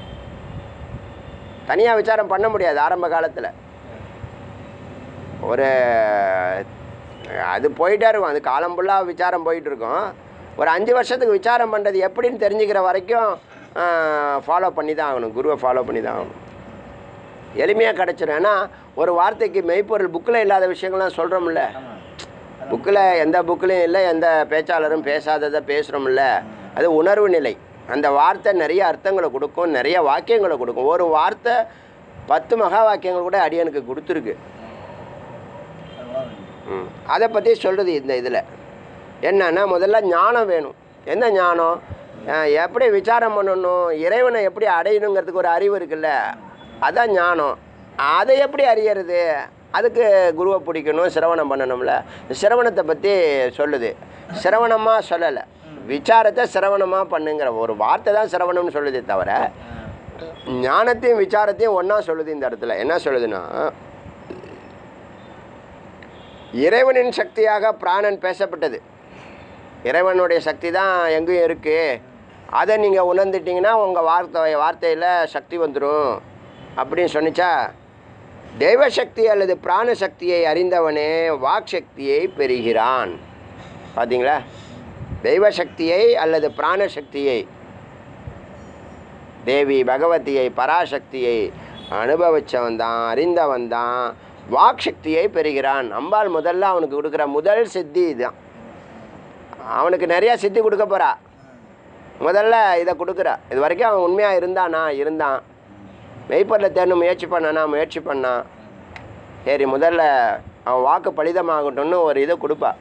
தனியாக விசாரம் பண்ண முடியாது ஆரம்ப காலத்தில் ஒரு அது போயிட்டே இருக்கும் அது காலம் ஃபுல்லாக விசாரம் போயிட்டு இருக்கும் ஒரு அஞ்சு வருஷத்துக்கு விசாரம் பண்ணுறது எப்படின்னு தெரிஞ்சுக்கிற வரைக்கும் ஃபாலோ பண்ணி தான் ஆகணும் குருவை ஃபாலோ பண்ணி தான் ஆகணும் எளிமையாக கிடச்சிரும் ஏன்னா ஒரு வார்த்தைக்கு மெய்ப்பொருள் புக்கில் இல்லாத விஷயங்கள்லாம் சொல்கிறோம்ல புக்கில் எந்த புக்கிலையும் இல்லை எந்த பேச்சாளரும் பேசாததை பேசுகிறோம்ல அது உணர்வு நிலை அந்த வார்த்தை நிறைய அர்த்தங்களை கொடுக்கும் நிறைய வாக்கியங்களை கொடுக்கும் ஒரு வார்த்தை பத்து மகா வாக்கியங்கள் கூட அடியனுக்கு கொடுத்துருக்கு ம். அதை பற்றி சொல்கிறது இந்த இதில் என்னன்னா முதல்ல ஞானம் வேணும் என்ன ஞானம் அஹ் எப்படி விசாரம் பண்ணணும் இறைவனை எப்படி அடையணுங்கிறதுக்கு ஒரு அறிவு இருக்குல்ல அதான் ஞானம் அதை எப்படி அறியறது அதுக்கு குருவை பிடிக்கணும் சிரவணம் பண்ணணும்ல இந்த சிரவணத்தை பற்றி சொல்லுது சிரவணமாக சொல்லலை விசாரத்தை சிரவணமாக பண்ணுங்கிற ஒரு வார்த்தை தான் சிரவணம்னு சொல்லுதே தவிர ஞானத்தையும் விசாரத்தையும் ஒன்றா சொல்லுது இந்த இடத்துல என்ன சொல்லுதுன்னா இறைவனின் சக்தியாக பிராணன் பேசப்பட்டது இறைவனுடைய சக்தி தான் எங்கேயும் இருக்குது அதை நீங்கள் உணர்ந்துட்டீங்கன்னா உங்கள் வார்த்தை வார்த்தையில் சக்தி வந்துடும் அப்படின்னு சொன்னிச்சா தெய்வ சக்தி அல்லது பிராண சக்தியை அறிந்தவனே வாக் சக்தியை பெறுகிறான் பார்த்தீங்களா தெய்வ சக்தியை அல்லது பிராண சக்தியை தேவி பகவதியை பராசக்தியை அனுபவிச்சவன் தான் அறிந்தவன் தான் வாக் சக்தியை பெறுகிறான் அம்பாள் முதல்ல அவனுக்கு கொடுக்குற முதல் சித்தி இதுதான் அவனுக்கு நிறையா சித்தி கொடுக்க போகிறா முதல்ல இதை கொடுக்குறா இது வரைக்கும் அவன் உண்மையாக இருந்தானா இருந்தான் மெய்ப்பொருளை தேடணும் முயற்சி பண்ணானா முயற்சி பண்ணான் சரி முதல்ல அவன் வாக்கு பலிதமாகட்டும்னு ஒரு இதை கொடுப்பா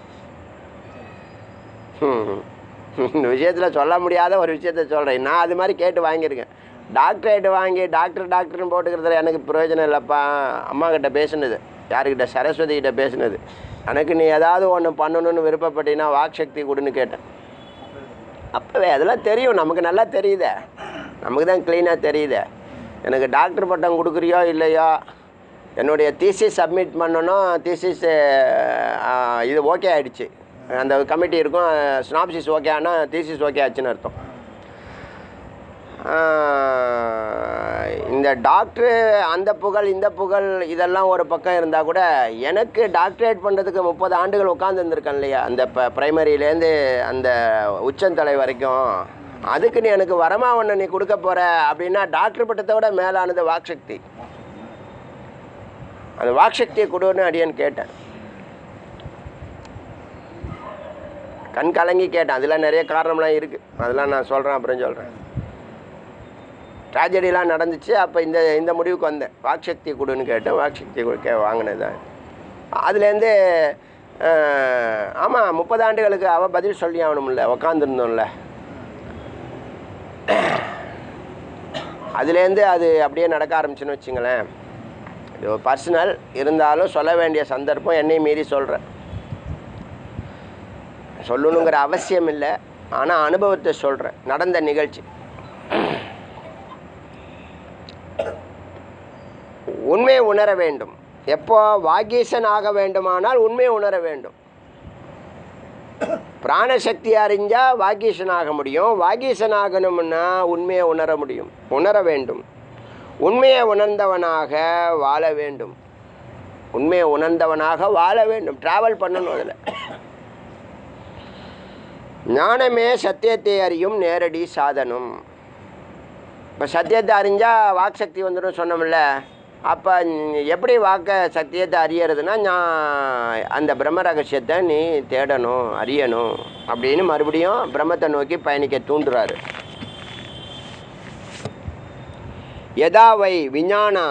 ஹம். இந்த விஷயத்தில் சொல்ல முடியாத ஒரு விஷயத்த சொல்கிறேன் நான் அது மாதிரி கேட்டு வாங்கியிருக்கேன் டாக்டரேட் வாங்கி டாக்டர் டாக்டர்னு போட்டுக்கிறதுல எனக்கு பிரயோஜனம் இல்லைப்பா அம்மா கிட்ட பேசுனது யாருக்கிட்ட சரஸ்வதி கிட்ட பேசுனது எனக்கு நீ ஏதாவது ஒன்று பண்ணணும்னு விருப்பப்பட்டீங்கன்னா வாக் சக்தி கொடுன்னு கேட்டேன் அப்போவே அதெல்லாம் தெரியும் நமக்கு நல்லா தெரியுதே நமக்கு தான் க்ளீனாக தெரியுதே எனக்கு டாக்டர் பட்டம் கொடுக்குறியோ இல்லையோ என்னுடைய தீசிஸ் சப்மிட் பண்ணணும் தீசிஸ் இது ஓகே ஆயிடுச்சு அந்த கமிட்டி இருக்கும் ஸ்னாப்சிஸ் ஓகே ஆனால் தீசிஸ் ஓகே ஆச்சுன்னு அர்த்தம் ஆஹ், இந்த டாக்டரு அந்த புகழ் இந்த புகழ் இதெல்லாம் ஒரு பக்கம் இருந்தால் கூட எனக்கு டாக்டரேட் பண்ணுறதுக்கு முப்பது ஆண்டுகள் உட்காந்துருந்துருக்கேன் இல்லையா அந்த இப்போ ப்ரைமரியிலேருந்து அந்த உச்சந்தலை வரைக்கும் அதுக்கு நீ எனக்கு வரமா ஒன்று நீ கொடுக்க போகிற அப்படின்னா டாக்டர் பட்டத்தை விட மேலானது வாக்சக்தி அந்த வாக்சக்தியை கொடுன்னு அடியேன்னு கேட்டேன் கண் கலங்கி கேட்டேன் அதில் நிறைய காரணம்லாம் இருக்குது அதெல்லாம் நான் சொல்கிறேன் அப்புறம் சொல்கிறேன் ட்ராஜடிலாம் நடந்துச்சு அப்போ இந்த இந்த முடிவுக்கு வந்தேன் வாக்சக்தி கொடுன்னு கேட்டேன் வாக்சக்தி கொடுக்க வாங்கினது தான் அதுலேருந்து ஆமாம் முப்பது ஆண்டுகளுக்கு அவள் பதில் சொல்லி ஆகணும்ல உக்காந்துருந்தோம்ல அதுலேருந்து அது அப்படியே நடக்க ஆரம்பிச்சுன்னு வச்சுங்களேன் இது பர்சனல் இருந்தாலும் சொல்ல வேண்டிய சந்தர்ப்பம் என்னையும் மீறி சொல்கிறேன் சொல்லணுங்கிற அவசியம் இல்லை ஆனால் அனுபவத்தை சொல்கிறேன் நடந்த நிகழ்ச்சி உண்மையை உணர வேண்டும் எப்போ வாகீசன் ஆக வேண்டுமானால் உண்மையை உணர வேண்டும் பிராணசக்தி அறிஞ்சா வாகீசன் ஆக முடியும் வாகீசன் ஆகணும்னா உண்மையை உணர முடியும் உணர வேண்டும் உண்மையை உணர்ந்தவனாக வாழ வேண்டும் உண்மையை உணர்ந்தவனாக வாழ வேண்டும் டிராவல் பண்ணணும் அதில் ஞானமே சத்தியத்தை அறியும் நேரடி சாதனம் இப்போ சத்தியத்தை அறிஞ்சால் வாக் சக்தி வந்துடும் சொன்னோம்ல அப்போ எப்படி வாக்க சத்தியத்தை அறியறதுன்னா நான் அந்த பிரம்ம ரகசியத்தை நீ தேடணும் அறியணும் அப்படின்னு மறுபடியும் பிரம்மத்தை நோக்கி பயணிக்க தூண்டுறாரு யதா வை விஞ்ஞானா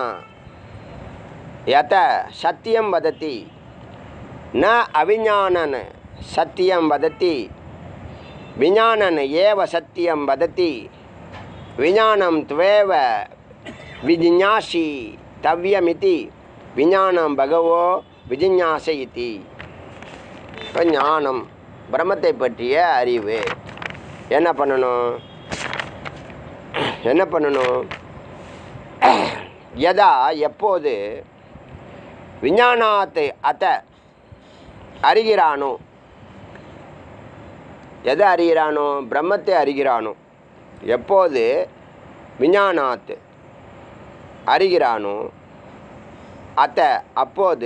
யத சத்தியம் வதத்தி ந அவிஞானன் சத்தியம் வதத்தி விஞ்ஞானன் ஏவ சத்தியம் வதத்தி விஞ்ஞானம் துவேவ விஜிஞாசி தவ்யமிதி விஞ்ஞானம் பகவோ விஜிஞாச இதி இப்போ ஞானம் பிரம்மத்தை பற்றிய அறிவு என்ன பண்ணணும் என்ன பண்ணணும் யதா எப்போது விஞ்ஞானாத்தை அத்த அறிகிறானோ எதை அறிகிறானோ பிரம்மத்தை அறிகிறானோ எப்போது விஞ்ஞானாத் அறிகிறானோ அத்த அப்போது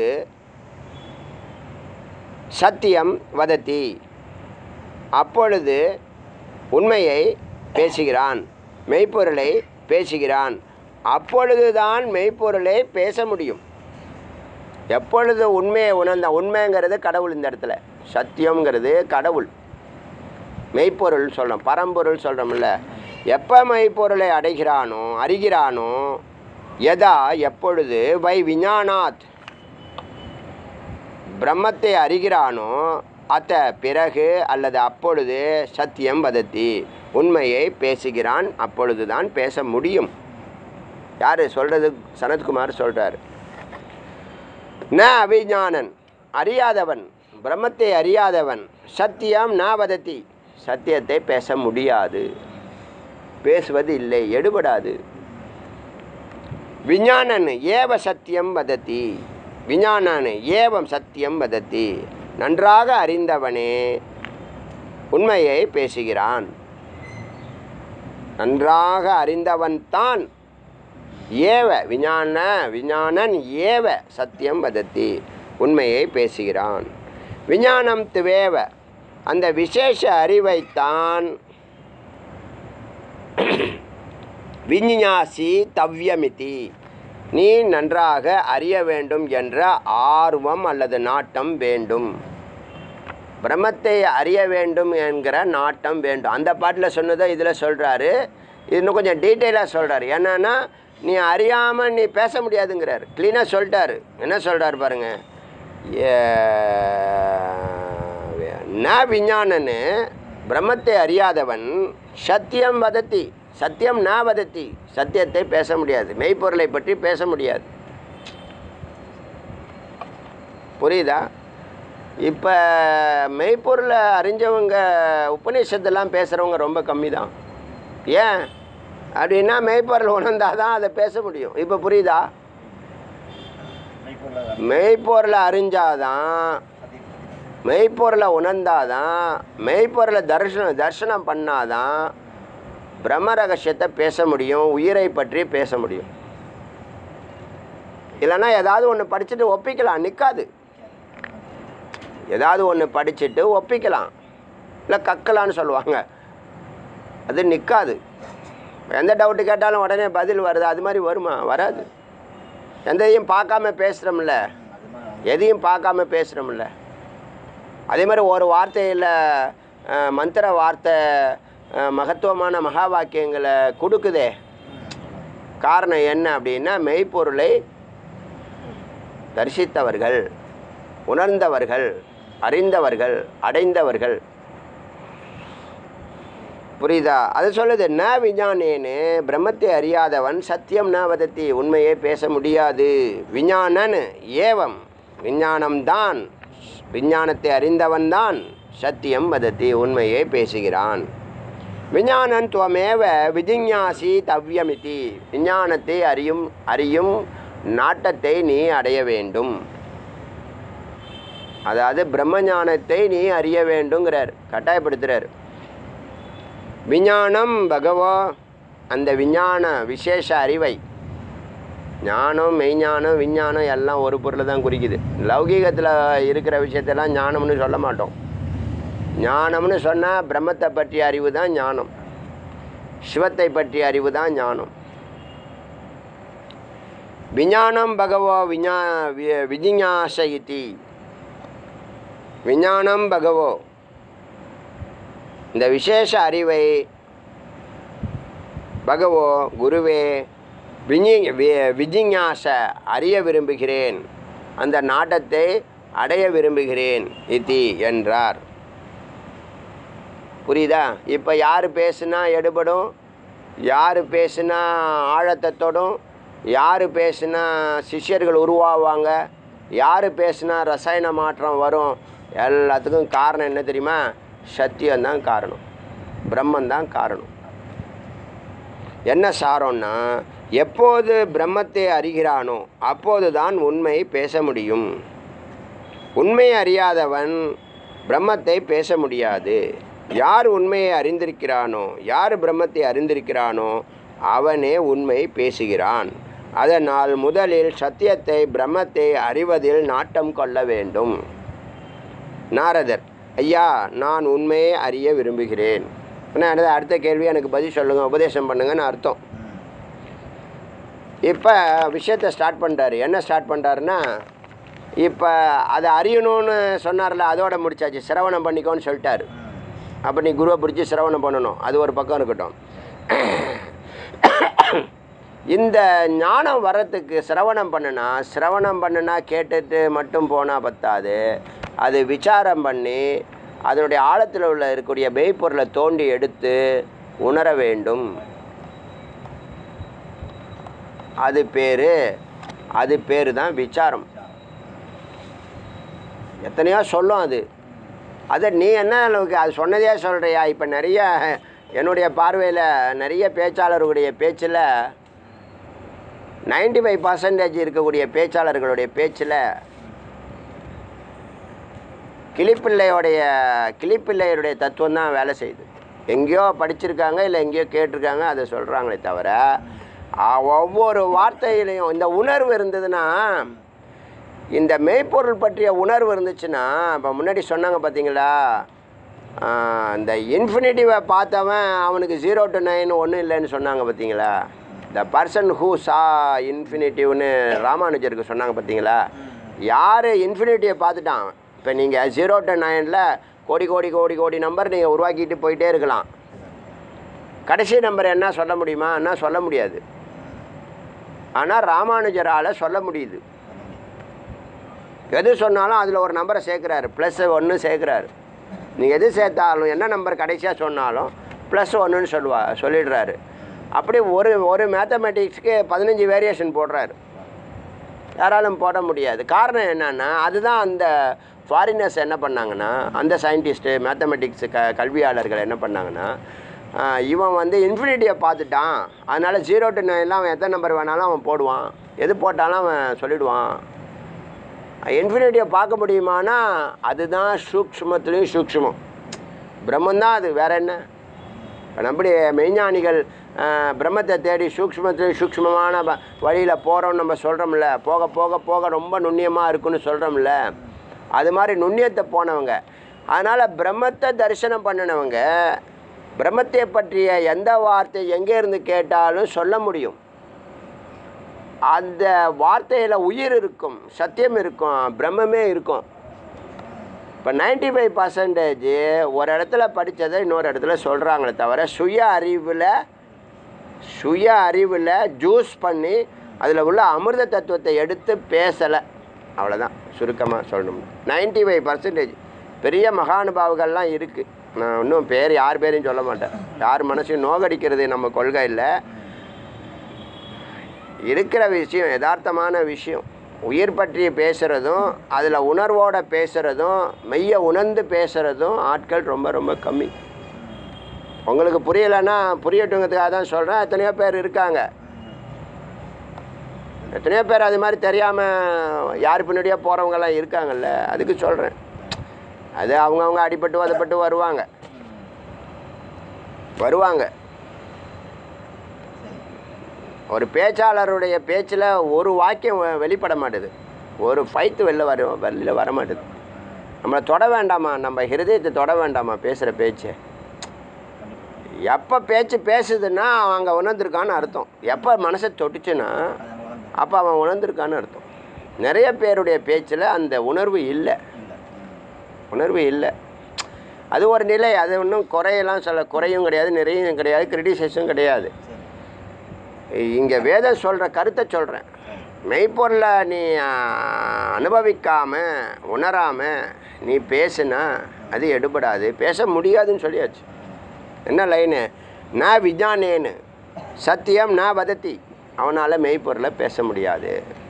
சத்தியம் வதத்தி அப்பொழுது உண்மையை பேசுகிறான் மெய்ப்பொருளை பேசுகிறான் அப்பொழுதுதான் மெய்ப்பொருளை பேச முடியும் எப்பொழுது உண்மையை உணர்ந்த உண்மைங்கிறது கடவுள் இந்த இடத்துல சத்தியம்ங்கிறது கடவுள் மெய்ப்பொருள் சொல்கிறோம் பரம்பொருள் சொல்கிறோம்ல எப்போ மெய்ப்பொருளை அடைகிறானோ அறிகிறானோ எதா எப்பொழுது வை விஞ்ஞானாத் பிரம்மத்தை அறிகிறானோ அத்த பிறகு அல்லது அப்பொழுது சத்தியம் வதத்தி உண்மையை பேசுகிறான் அப்பொழுதுதான் பேச முடியும் யார் சொல்கிறது சனத்குமார் சொல்கிறார் ந அவிஞானன் அறியாதவன் பிரம்மத்தை அறியாதவன் சத்தியம் ந வதத்தி சத்தியத்தை பேச முடியாது பேசுவது இல்லை எடுபடாது விஞ்ஞானன் ஏவ சத்தியம் வதத்தி விஞ்ஞானன் ஏவம் சத்தியம் வதத்தி நன்றாக அறிந்தவனே உண்மையை பேசுகிறான் நன்றாக அறிந்தவன்தான் ஏவ விஞ்ஞான விஞ்ஞானன் ஏவ சத்தியம் வதத்தி உண்மையை பேசுகிறான் விஞ்ஞானம் துவேவ அந்த விசேஷ அறிவைத்தான் விஞ்ஞாசி தவ்யமிதி நீ நன்றாக அறிய வேண்டும் என்ற ஆர்வம் அல்லது நாட்டம் வேண்டும் பிரம்மத்தை அறிய வேண்டும் என்கிற நாட்டம் வேண்டும் அந்த பாட்டில் சொன்னதை இதில் சொல்கிறாரு இன்னும் கொஞ்சம் டீட்டெயிலாக சொல்கிறாரு என்னன்னா நீ அறியாமல் நீ பேச முடியாதுங்கிறார் க்ளீனாக சொல்லிட்டாரு என்ன சொல்கிறாரு பாருங்க ஏ- ந விஞ்ஞானன்னு பிரம்மத்தை அறியாதவன் சத்தியம் வதத்தி சத்தியம் ந வதத்தி சத்தியத்தை பேச முடியாது மெய்ப்பொருளை பற்றி பேச முடியாது புரியுதா இப்போ மெய்ப்பொருளை அறிஞ்சவங்க உபநிஷத்தெல்லாம் பேசுகிறவங்க ரொம்ப கம்மி தான் ஏன் அப்படின்னா மெய்ப்பொருள் உணர்ந்தால் தான் அதை பேச முடியும் இப்போ புரியுதா மெய்ப்பொருளை அறிஞ்சாதான் மெய்ப்பொருளை உணர்ந்தாதான் மெய்ப்பொருளை தரிசனம் தரிசனம் பண்ணாதான் பிரம்ம ரகசியத்தை பேச முடியும் உயிரை பற்றி பேச முடியும் இல்லைன்னா ஏதாவது ஒன்று படிச்சுட்டு ஒப்பிக்கலாம் நிற்காது ஏதாவது ஒன்று படிச்சுட்டு ஒப்பிக்கலாம் இல்லை கக்கலான்னு சொல்லுவாங்க அது நிற்காது எந்த டவுட்டு கேட்டாலும் உடனே பதில் வருது அது மாதிரி வருமா வராது எந்தையும் பார்க்காம பேசுகிறோம்ல எதையும் பார்க்காம பேசுகிறோம்ல அதே மாதிரி ஒரு வார்த்தையில் அஹ், மந்திர வார்த்தை அஹ், மகத்துவமான மகா வாக்கியங்களை கொடுக்குதே காரணம் என்ன அப்படின்னா மெய்ப்பொருளை தரிசித்தவர்கள் உணர்ந்தவர்கள் அறிந்தவர்கள் அடைந்தவர்கள் புரியுதா அது சொல்லுது ந விஞ்ஞானேன்னு பிரம்மத்தை அறியாதவன் சத்தியம் ந வதத்தி உண்மையை பேச முடியாது விஞ்ஞானன் ஏவம் விஞ்ஞானம்தான் விஞ்ஞானத்தை அறிந்தவன்தான் சத்தியம் வதத்தி உண்மையை பேசுகிறான் விஞ்ஞானன் துவமேவ விஜிஞாசி தவ்யமிதி விஞ்ஞானத்தை அறியும் அறியும் நாட்டத்தை நீ அடைய வேண்டும் அதாவது பிரம்மஞானத்தை நீ அறிய வேண்டுங்கிறார் கட்டாயப்படுத்துகிறார் விஞ்ஞானம் பகவோ அந்த விஞ்ஞான விசேஷ அறிவை ஞானம் மெய்ஞானம் விஞ்ஞானம் எல்லாம் ஒரு பொருளை தான் குறிக்குது லௌகீகத்தில் இருக்கிற விஷயத்தெல்லாம் ஞானம்னு சொல்ல மாட்டோம் ஞானம்னு சொன்னால் பிரம்மத்தை பற்றிய அறிவு தான் ஞானம் சிவத்தை பற்றிய அறிவு தான் ஞானம் விஞ்ஞானம் பகவோ விஞ்ஞா வி- விஜிஞாச இதி விஞ்ஞானம் பகவோ இந்த விசேஷ அறிவை பகவோ குருவே விஞ்ஞி வி- விஜிஞாச அறிய விரும்புகிறேன் அந்த நாட்டத்தை அடைய விரும்புகிறேன் இதி என்றார் புரியுதா இப்போ யார் பேசுனா எடுபடும் யார் பேசுனா ஆழத்தை தொடும் யார் பேசுனா சிஷ்யர்கள் உருவாவாங்க யார் பேசுனா ரசாயன மாற்றம் வரும் எல்லாத்துக்கும் காரணம் என்ன தெரியுமா சத்தியம்தான் காரணம் பிரம்மந்தான் காரணம் என்ன சாரம்னா எப்போது பிரம்மத்தை அறிகிறானோ அப்போதுதான் உண்மை பேச முடியும் உண்மையை அறியாதவன் பிரம்மத்தை பேச முடியாது யார் உண்மையை அறிந்திருக்கிறானோ யார் பிரம்மத்தை அறிந்திருக்கிறானோ அவனே உண்மை பேசுகிறான் அதனால் முதலில் சத்தியத்தை பிரம்மத்தை அறிவதில் நாட்டம் கொள்ள வேண்டும் நாரதர் ஐயா நான் உண்மையை அறிய விரும்புகிறேன் என்ன அடுத்த- அடுத்த கேள்வி எனக்கு பதில் சொல்லுங்கள் உபதேசம் பண்ணுங்கன்னு அர்த்தம் இப்போ விஷயத்தை ஸ்டார்ட் பண்ணுறாரு என்ன ஸ்டார்ட் பண்ணுறாருன்னா இப்போ அதை அறியணும்னு சொன்னார்ல அதோட முடிச்சாச்சு சிரவணம் பண்ணிக்கோன்னு சொல்லிட்டாரு அப்போ நீ குருவை பிடிச்சி சிரவணம் பண்ணணும் அது ஒரு பக்கம் இருக்கட்டும் இந்த ஞானம் வர்றதுக்கு சிரவணம் பண்ணுனா சிரவணம் பண்ணுனா கேட்டுட்டு மட்டும் போனால் பத்தாது அது விசாரம் பண்ணி அதனுடைய ஆழத்தில் உள்ள இருக்கக்கூடிய மெய்ப்பொருளை தோண்டி எடுத்து உணர வேண்டும் அது பேர் அது பேர் தான் விசாரம் எத்தனையோ சொல்லும் அது அதை நீ என்ன அளவுக்கு அது சொன்னதே சொல்கிறியா இப்போ நிறைய என்னுடைய பார்வையில் நிறைய பேச்சாளர்களுடைய பேச்சில் 95% ஃபைவ் பர்சன்டேஜ் இருக்கக்கூடிய பேச்சாளர்களுடைய பேச்சில் கிளிப்பிள்ளையோடைய கிளிப்பிள்ளையுடைய தத்துவம் தான் வேலை செய்யுது எங்கேயோ படிச்சிருக்காங்க இல்லை எங்கேயோ கேட்டிருக்காங்க அதை சொல்கிறாங்களே தவிர ஆ, ஒவ்வொரு வார்த்தையிலையும் இந்த உணர்வு இருந்ததுன்னா இந்த மெய்ப்பொருள் பற்றிய உணர்வு இருந்துச்சுன்னா இப்போ முன்னாடி சொன்னாங்க பார்த்தீங்களா ஆ, இந்த இன்ஃபினிட்டிவை பார்த்தவன் அவனுக்கு ஜீரோ டு நைன் ஒன்றும் இல்லைன்னு சொன்னாங்க பார்த்தீங்களா த பர்சன் ஹூ சா இன்ஃபினிட்டிவ்னு ராமானுஜருக்கு சொன்னாங்க பார்த்தீங்களா யார் இன்ஃபினிட்டியை பார்த்துட்டான் இப்போ நீங்கள் ஜீரோ டு நைனில் கோடி கோடி கோடி கோடி நம்பர் நீங்கள் உருவாக்கிட்டு போயிட்டே இருக்கலாம் கடைசி நம்பர் என்ன சொல்ல முடியுமா என்ன சொல்ல முடியாது ஆனால் ராமானுஜரால் சொல்ல முடியுது எது சொன்னாலும் அதில் ஒரு நம்பரை சேர்க்குறாரு ப்ளஸ் ஒன்று சேர்க்குறாரு நீங்கள் எது சேர்த்தாலும் என்ன நம்பர் கடைசியாக சொன்னாலும் ப்ளஸ் ஒன்றுன்னு சொல்லுவா சொல்லிடுறாரு அப்படி ஒரு ஒரு மேத்தமெட்டிக்ஸ்க்கு பதினஞ்சு வேரியேஷன் போடுறாரு யாராலும் போட முடியாது காரணம் என்னன்னா அதுதான் அந்த ஃபாரினர்ஸ் என்ன பண்ணாங்கன்னா அந்த சயின்டிஸ்ட்டு மேத்தமெட்டிக்ஸ் க கல்வியாளர்கள் என்ன பண்ணாங்கன்னா ஆஹ், இவன் வந்து இன்ஃபினிட்டியை பார்த்துட்டான் அதனால் ஜீரோ டு நைன்லாம் அவன் எத்தனை நம்பர் வேணாலும் அவன் போடுவான் எது போட்டாலும் அவன் சொல்லிடுவான் இன்ஃபினிட்டியை பார்க்க முடியுமானா அதுதான் சூக்ஷ்மத்துலேயும் சூக்ஷ்மம் பிரம்மன் தான் அது வேற என்ன நம்முடைய மெய்ஞானிகள் அஹ், பிரம்மத்தை தேடி சூக்ஷ்மத்தில் சூக்ஷ்மமான வ வழியில் போகிறோம்னு நம்ம சொல்கிறோம்ல போக போக போக ரொம்ப நுண்ணியமாக இருக்குன்னு சொல்கிறோம்ல அது மாதிரி நுண்ணியத்தை போனவங்க அதனால் பிரம்மத்தை தரிசனம் பண்ணினவங்க பிரம்மத்தை பற்றிய எந்த வார்த்தை எங்கே இருந்து கேட்டாலும் சொல்ல முடியும் அந்த வார்த்தையில் உயிர் இருக்கும் சத்தியம் இருக்கும் பிரம்மமே இருக்கும் இப்போ நைன்டி ஃபைவ் பர்சன்டேஜ் ஒரு இடத்துல படித்ததை இன்னொரு இடத்துல சொல்கிறாங்களே தவிர சுய அறிவில் சுய அறிவில் ஜூஸ் பண்ணி அதில் உள்ள அமிர்த தத்துவத்தை எடுத்து பேசலை அவ்வளோதான் சுருக்கமாக சொல்லணும் நைன்டி ஃபைவ் பர்சன்டேஜ் பெரிய மகானுபாவுகள்லாம் இருக்குது நான் இன்னும் பேர் யார் பேரையும் சொல்ல மாட்டேன் யார் மனசையும் நோகடிக்கிறது நம்ம கொள்கை இல்லை இருக்கிற விஷயம் யதார்த்தமான விஷயம் உயிர் பற்றி பேசுகிறதும் அதில் உணர்வோட பேசுகிறதும் மெய்ய உணர்ந்து பேசுகிறதும் ஆட்கள் ரொம்ப ரொம்ப கம்மி உங்களுக்கு புரியலைன்னா புரியட்டுங்கிறதுக்காக தான் சொல்கிறேன் எத்தனையோ பேர் இருக்காங்க எத்தனையோ பேர் அது மாதிரி தெரியாமல் யார் பின்னாடியோ போகிறவங்கெல்லாம் இருக்காங்கல்ல அதுக்கு சொல்கிறேன் அது அவங்கவுங்க அடிபட்டு வதப்பட்டு வருவாங்க வருவாங்க ஒரு பேச்சாளருடைய பேச்சில் ஒரு வாக்கியம் வெ- வெளிப்பட மாட்டுது ஒரு ஃபைத்து வெளில வர வெளியில் வர மாட்டுது நம்மளை தொட வேண்டாமா நம்ம ஹிருதயத்தை தொட வேண்டாமா பேசுகிற பேச்சு எப்போ பேச்சு பேசுதுன்னா அவன் அங்கே உணர்ந்திருக்கான்னு அர்த்தம் எப்போ மனசை தொட்டுச்சுன்னா அப்போ அவன் உணர்ந்திருக்கான்னு அர்த்தம் நிறைய பேருடைய பேச்சில் அந்த உணர்வு இல்லை உணர்வு இல்லை அது ஒரு நிலை அது ஒன்றும் குறையெல்லாம் சொல்ல குறையும் கிடையாது நிறையும் கிடையாது கிரிட்டிசைஸும் கிடையாது இங்கே வேதம் சொல்கிற கருத்தை சொல்கிறேன் மெய்ப்பொருளை நீ அனுபவிக்காமல் உணராமல் நீ பேசுனா அது எடுபடாது பேச முடியாதுன்னு சொல்லியாச்சு என்ன லைனு நான் விஜானேன்னு சத்தியம் நான் வதத்தி அவனால் மெய்ப்பொருளை பேச முடியாது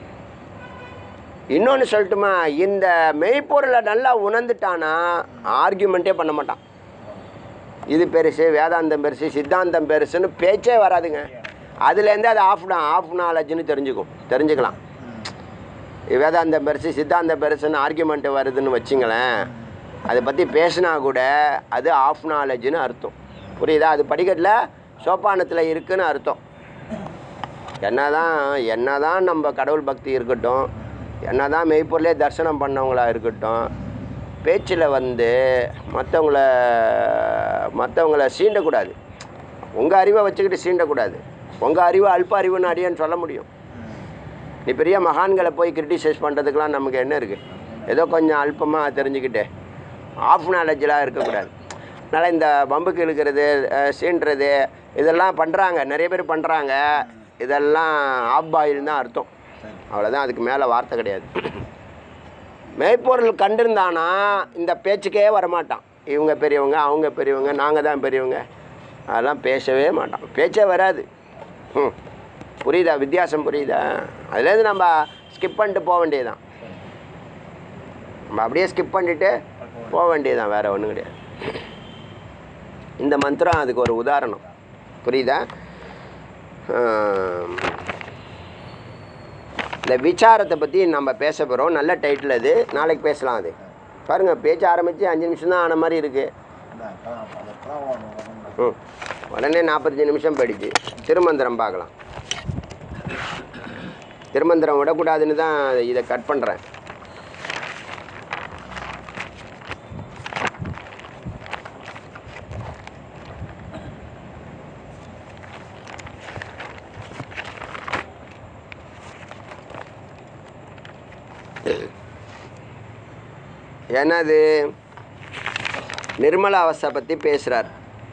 இன்னொன்று சொல்லட்டுமா இந்த மெய்ப்பொருளை நல்லா உணர்ந்துட்டானா ஆர்கியூமெண்ட்டே பண்ண மாட்டான் இது பெருசு வேதாந்தம் பெருசு சித்தாந்தம் பெருசுன்னு பேச்சே வராதுங்க அதுலேருந்து அது ஆஃப் ஆஃப் நாலேஜ்னு தெரிஞ்சுக்கும் தெரிஞ்சுக்கலாம் இது வேதாந்தம் பெருசு சித்தாந்தம் பெருசுன்னு ஆர்கியூமெண்ட் வருதுன்னு வச்சுங்களேன் அதை பற்றி பேசினா கூட அது ஆஃப் நாலேஜ்னு அர்த்தம் புரியுதா அது படிக்கட்டில் சோப்பானத்தில் இருக்குன்னு அர்த்தம் என்னதான் என்னதான் நம்ம கடவுள் பக்தி இருக்கட்டும் என்னதான் மெய்ப்பொருளே தரிசனம் பண்ணவங்களா இருக்கட்டும் பேச்சில் வந்து மற்றவங்கள மற்றவங்கள சீண்டக்கூடாது உங்கள் அறிவை வச்சுக்கிட்டு சீண்டக்கூடாது உங்கள் அறிவு அல்ப அறிவுன்னு அடியன்னு சொல்ல முடியும் நீ பெரிய மகான்களை போய் கிரிட்டிசைஸ் பண்ணுறதுக்கெலாம் நமக்கு என்ன இருக்குது ஏதோ கொஞ்சம் அல்பமாக தெரிஞ்சுக்கிட்டு ஆஃப் நாலேஜெலாம் இருக்கக்கூடாது அதனால் இந்த பம்புக்கு இழுக்கிறது அஹ், சீண்டுறது இதெல்லாம் பண்ணுறாங்க நிறைய பேர் பண்ணுறாங்க இதெல்லாம் ஆஃப் பாயில் தான் அர்த்தம் அவ்வளோதான் அதுக்கு மேலே வார்த்தை கிடையாது மெய்ப்பொருள் கண்டிருந்தானா இந்த பேச்சுக்கே வரமாட்டான் இவங்க பெரியவங்க அவங்க பெரியவங்க நாங்கள் தான் பெரியவங்க அதெல்லாம் பேசவே மாட்டான் பேச்சே வராது ம் புரியுதா வித்தியாசம் புரியுதா அதுலேருந்து நம்ம ஸ்கிப் பண்ணிட்டு போக வேண்டியதுதான் நம்ம அப்படியே ஸ்கிப் பண்ணிட்டு போக வேண்டியதுதான் வேறு ஒன்றும் கிடையாது இந்த மந்திரம் அதுக்கு ஒரு உதாரணம் புரியுதா ஆம். இந்த விசாரத்தை பற்றி நம்ம பேச போகிறோம் நல்ல டைட்டில் அது நாளைக்கு பேசலாம் அது பாருங்கள் பேச்ச ஆரம்பித்து அஞ்சு நிமிஷம் தான் ஆன மாதிரி இருக்குது ம் உடனே நாற்பத்தஞ்சு நிமிஷம் போயிடுச்சு திருமந்திரம் பார்க்கலாம் திருமந்திரம் விடக்கூடாதுன்னு தான் இதை கட் பண்ணுறேன் என்னது நிர்மலா அவஸ்தை பற்றி பேசுகிறார்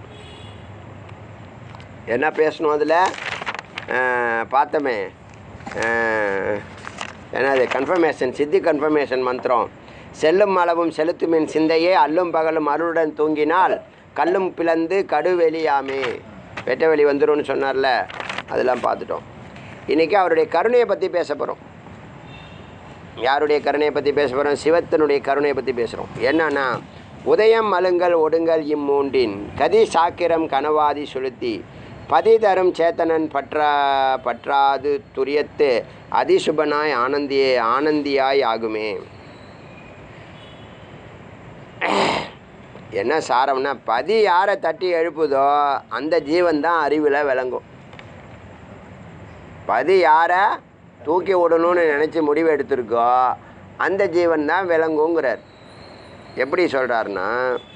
என்ன பேசணும் அதில் பார்த்தோமே அஹ், என்னது கன்ஃபர்மேஷன் சித்தி கன்ஃபர்மேஷன் மந்திரம் செல்லும் அளவும் செலுத்துமின் சிந்தையே அல்லும் பகலும் அருளுடன் தூங்கினால் கல்லும் பிளந்து கடுவெளியாமே வெட்ட வெளி வந்துரும்னு சொன்னார்ல அதெல்லாம் பார்த்துட்டோம் இன்றைக்கி அவருடைய கருணையை பற்றி பேச போகிறோம் யாருடைய கருணையை பற்றி பேச போகிறோம் சிவத்தினுடைய கருணையை பற்றி பேசுகிறோம் என்னன்னா உதயம் மலுங்கள் ஒடுங்கல் இம்மூண்டின் கதி சாக்கிரம் கனவாதி சுளுத்தி பதி தரும் சேத்தனன் பற்றா பற்றாது துரியத்து அதிசுபனாய் ஆனந்தியே ஆனந்தியாய் ஆகுமே என்ன சாரம்னா பதி யாரை தட்டி எழுப்புதோ அந்த ஜீவன் தான் அறிவில் விளங்கும் பதி யாரை தூக்கி விடணும்னு நினச்சி முடிவு எடுத்திருக்கோ அந்த ஜீவன் தான் விளங்குங்கிறார் எப்படி சொல்கிறாருன்னா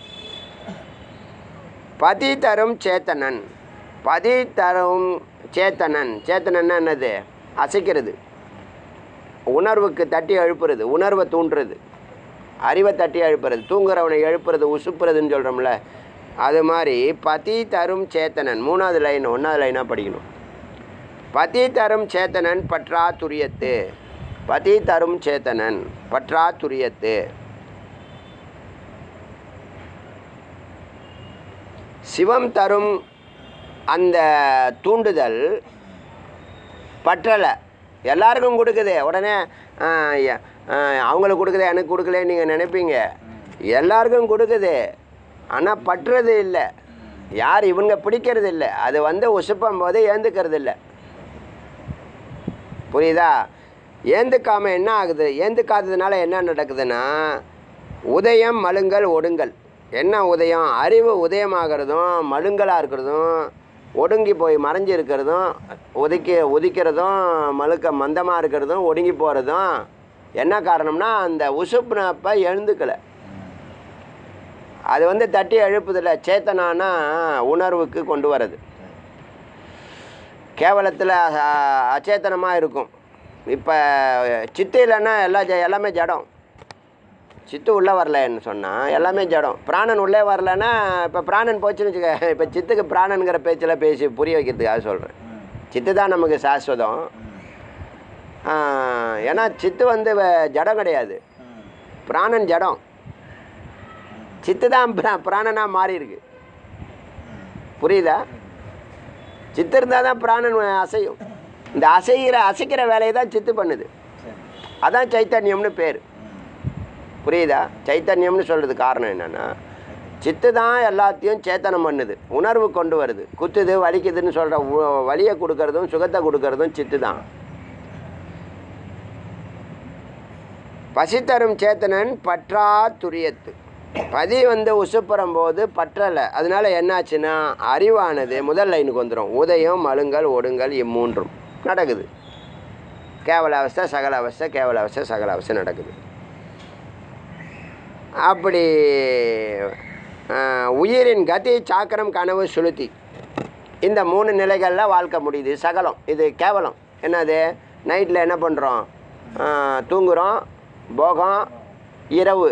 பதி தரும் சேத்தனன் பதி தரும் சேத்தனன் சேத்தனன்னா என்னது அசைக்கிறது உணர்வுக்கு தட்டி எழுப்புறது உணர்வை தூண்டுறது அறிவை தட்டி எழுப்புறது தூங்குறவனை எழுப்புறது உசுப்புறதுன்னு சொல்கிறோம்ல அது மாதிரி பதி தரும் சேத்தனன் மூணாவது லைன் ஒன்றாவது லைனாக படிக்கணும் பதி தரும் சேத்தனன் பற்றா துரியத்து பதி தரும் சேத்தனன் பற்றா துரியத்து சிவம் தரும் அந்த தூண்டுதல் பற்றலை எல்லாருக்கும் கொடுக்குது உடனே ஆ, ய- ஆ, அவங்களுக்கு கொடுக்குது எனக்கு கொடுக்கலன்னு நீங்கள் நினைப்பீங்க எல்லாருக்கும் கொடுக்குது ஆனால் பற்றுறது இல்லை யார் இவங்க பிடிக்கிறது இல்லை அது வந்து உசுப்பும் போது ஏந்துக்கிறது இல்லை புரியுதா ஏந்துக்காம என்ன ஆகுது ஏந்துக்காததுனால என்ன நடக்குதுன்னா உதயம் மழுங்கல் ஒடுங்கல் என்ன உதயம் அறிவு உதயமாகிறதும் மழுங்கலாக இருக்கிறதும் ஒடுங்கி போய் மறைஞ்சு இருக்கிறதும் ஒதுக்கி உதிக்கிறதும் மழுக்க மந்தமாக இருக்கிறதும் ஒடுங்கி போகிறதும் என்ன காரணம்னா அந்த உசுப்புனப்ப எழுந்துக்கலை அது வந்து தட்டி எழுப்புதில்ல சேத்தனானா உணர்வுக்கு கொண்டு வர்றது கேவலத்தில் அச்சேத்தனமாக இருக்கும் இப்போ சித்து இல்லைன்னா எல்லா ஜ எல்லாமே ஜடம் சித்து உள்ளே வரலன்னு சொன்னால் எல்லாமே ஜடம் பிராணன் உள்ளே வரலன்னா இப்போ பிராணன் போச்சுன்னு வச்சுக்க இப்போ சித்துக்கு பிராணனுங்கிற பேச்சில் பேசி புரிய வைக்கிறதுக்காக சொல்கிறேன் சித்து தான் நமக்கு சாஸ்வதம் ஆ, ஏன்னா சித்து வந்து வ- ஜடம் கிடையாது பிராணன் ஜடம் சித்து தான் பிரா- பிராணனாக மாறி இருக்கு புரியுதா சித்து இருந்தால் தான் பிராணன் அசையும் இந்த அசைகிற அசைக்கிற வேலையை தான் சித்து பண்ணுது அதான் சைத்தன்யம்னு பேர் புரியுதா சைத்தன்யம்னு சொல்கிறது காரணம் என்னென்னா சித்து தான் எல்லாத்தையும் சேத்தனம் பண்ணுது உணர்வு கொண்டு வருது குத்துது வலிக்குதுன்னு சொல்கிற வலியை கொடுக்கறதும் சுகத்தை கொடுக்கறதும் சித்து தான் பசி தரும் சேத்தனன் பற்றா துரியத்து பதி வந்து உசுப்புறம் போது பற்றலை அதனால என்னாச்சுன்னா அறிவானது முதல் லைனுக்கு வந்துடும் உதயம் மழுங்கல் ஒடுங்கல் இம்மூன்றும் நடக்குது கேவல அவஸ்தை சகல அவஸ்தை கேவல அவஸ்தை சகல அவஸ்தை நடக்குது அப்படி ஆஹ், உயிரின் கதி சாக்கரம் கனவு சுளுத்தி இந்த மூணு நிலைகளில் வாழ்க்கை முடியுது சகலம் இது கேவலம் என்னது நைட்டில் என்ன பண்ணுறோம் தூங்குகிறோம் போகம் இரவு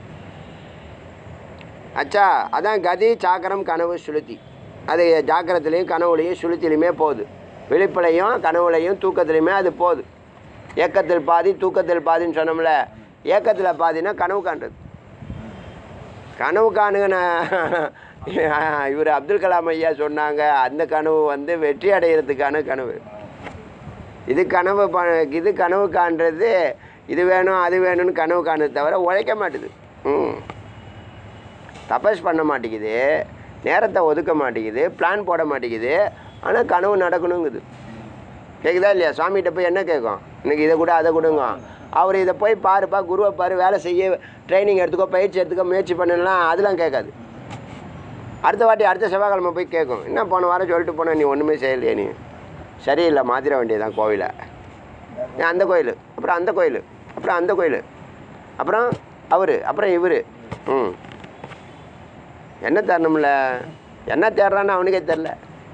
அச்சா அதான் கதி சாக்கரம் கனவு சுளுத்தி அது ஜாக்கிரத்துலேயும் கனவுலையும் சுளுத்திலையுமே போகுது விழிப்புலையும் கனவுலையும் தூக்கத்துலையுமே அது போகுது ஏக்கத்தில் பாதி தூக்கத்தில் பாதின்னு சொன்னோம்ல ஏக்கத்தில் பாதினா கனவு காண்றது கனவு காணுங்க இவர் அப்துல் கலாம் ஐயா சொன்னாங்க அந்த கனவு வந்து வெற்றி அடைகிறதுக்கான கனவு இது கனவு ப இது கனவு காண்றது இது வேணும் அது வேணும்னு கனவு காணுது தவிர உழைக்க மாட்டுது ம் தபஸ் பண்ண மாட்டேங்குது நேரத்தை ஒதுக்க மாட்டேங்குது பிளான் போட மாட்டேங்குது ஆனால் கனவு நடக்கணுங்குது கேட்குதா இல்லையா சுவாமிகிட்ட போய் என்ன கேட்கும் இன்னைக்கு இதை கூட அதை கொடுங்க அவர் இதை போய் பாருப்பா குருவை பாரு வேலை செய்ய ட்ரைனிங் எடுத்துக்கோ பயிற்சி எடுத்துக்கோ முயற்சி பண்ணலாம் அதெல்லாம் கேட்காது அடுத்த வாட்டி அடுத்த செவ்வாய்க்கிழமை போய் கேட்கும் என்ன போன வாரம் சொல்லிட்டு போன நீ ஒன்றுமே செய்யலையே நீ சரியில்லை மாத்திர வேண்டியதான் கோவிலை ஏன் அந்த கோயில் அப்புறம் அந்த கோயில் அப்புறம் அந்த கோயில் அப்புறம் அவர் அப்புறம் இவர் ம் என்ன தரணும்ல என்ன தேடுறான்னு அவனுக்கே தெரில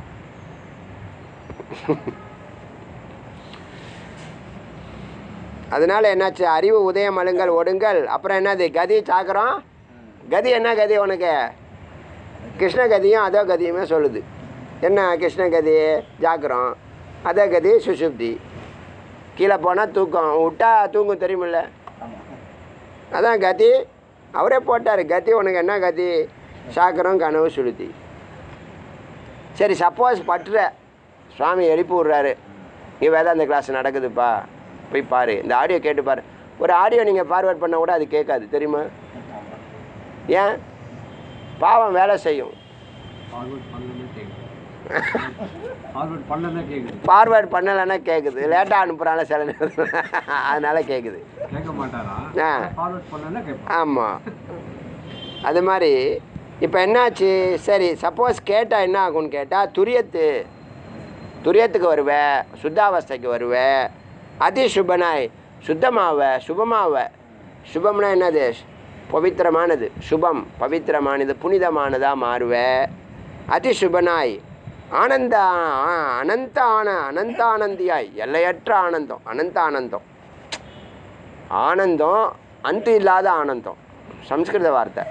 அதனால என்னாச்சு அறிவு உதயம் அழுங்கல் ஒடுங்கல் அப்புறம் என்னது கதி சாக்கரம் கதி என்ன கதி உனக்கு கிருஷ்ண கதியும் அதோ கதியுமே சொல்லுது என்ன கிருஷ்ண கதி ஜாக்கிரம் அதோ கதி சுசுப்தி கீழே போனால் தூக்கம் விட்டா தூங்கும் தெரியுமில்ல அதான் கதி அவரே போட்டார் கதி உனக்கு என்ன கதி சாக்கரம் கனவு சுளுத்தி சரி சப்போஸ் பட்டுற சுவாமி எழுப்பி விட்றாரு இங்கே வேதாந்த கிளாஸ் நடக்குதுப்பா போய் பாரு இந்த ஆடியோ கேட்டு பாரு ஒரு ஆடியோ நீங்கள் ஃபார்வேர்ட் பண்ண கூட அது கேட்காது தெரியுமா ஏன் பாவம் வேலை செய்யும் ஃபார்வர்ட் பண்ணலன்னா கேட்குது ஃபார்வர்ட் பண்ணலன்னா கேட்குது ஃபார்வேர்ட் பண்ணலைன்னா கேட்குது லேட்டாக அனுப்புகிறால சில நேரத்தில் அதனால கேட்குது கேட்க மாட்டாரா ஆ. ஃபார்வர்ட் பண்ணலன்னா கேட்பான் ஆமாம் அது மாதிரி இப்போ என்னாச்சு சரி சப்போஸ் கேட்டால் என்ன ஆகும்னு கேட்டால் துரியத்து துரியத்துக்கு வருவ சுத்தாவஸ்தைக்கு வருவ அதி சுபனாய் சுத்தமாவ சுபமாவ சுபம்னா என்னது பவித்திரமானது சுபம் பவித்திரமானது புனிதமானதாக மாறுவ அதி சுபனாய் ஆனந்த ஆ- அனந்த ஆன அனந்த ஆனந்தியாய் எல்லையற்ற ஆனந்தம் அனந்த ஆனந்தம் ஆனந்தம் அந்து இல்லாத ஆனந்தம் சம்ஸ்கிருத வார்த்தை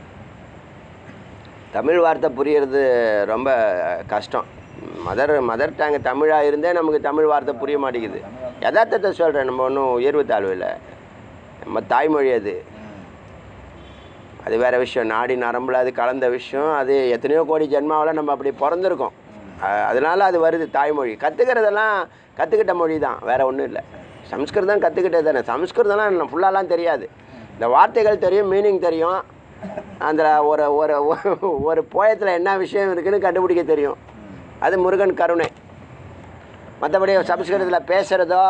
தமிழ் வார்த்தை புரியறது ரொம்ப கஷ்டம் மதர் மதர் டேங் தமிழாக இருந்தே நமக்கு தமிழ் வார்த்தை புரிய மாட்டேங்குது யதார்த்தத்தை சொல்கிறேன் நம்ம ஒன்றும் உயர்வு தாழ்வு இல்லை நம்ம தாய்மொழி அது அது வேறு விஷயம் நாடி நரம்புல அது கலந்த விஷயம் அது எத்தனையோ கோடி ஜென்மாவில் நம்ம அப்படி பிறந்திருக்கோம் அஹ் அதனால அது வருது தாய்மொழி கற்றுக்கிறதெல்லாம் கற்றுக்கிட்ட மொழி தான் வேறு ஒன்றும் இல்லை சம்ஸ்கிருதம் கற்றுக்கிட்டது தானே சம்ஸ்கிருதம்லாம் ஃபுல்லாலாம் தெரியாது இந்த வார்த்தைகள் தெரியும் மீனிங் தெரியும் அந்த ஒரு ஒரு ஒரு போயத்தில் என்ன விஷயம் இருக்குன்னு கண்டுபிடிக்க தெரியும் அது முருகன் கருணை மற்றபடி சம்ஸ்கிருதத்தில் பேசுகிறதோ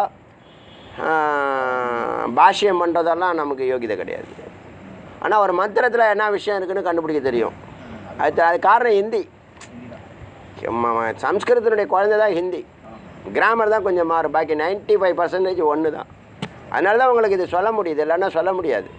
பாஷ்யம் பண்ணுறதெல்லாம் நமக்கு யோகிதை கிடையாது ஆனால் ஒரு மந்திரத்தில் என்ன விஷயம் இருக்குன்னு கண்டுபிடிக்க தெரியும் அது அது காரணம் ஹிந்தி ம- ம- சம்ஸ்கிருதத்தினுடைய குழந்தை தான் ஹிந்தி கிராமர் தான் கொஞ்சம் மாறும் பாக்கி 95% ஃபைவ் பர்சன்டேஜ் ஒன்று தான் அதனால தான் உங்களுக்கு இது சொல்ல முடியுது இல்லைன்னா சொல்ல முடியாது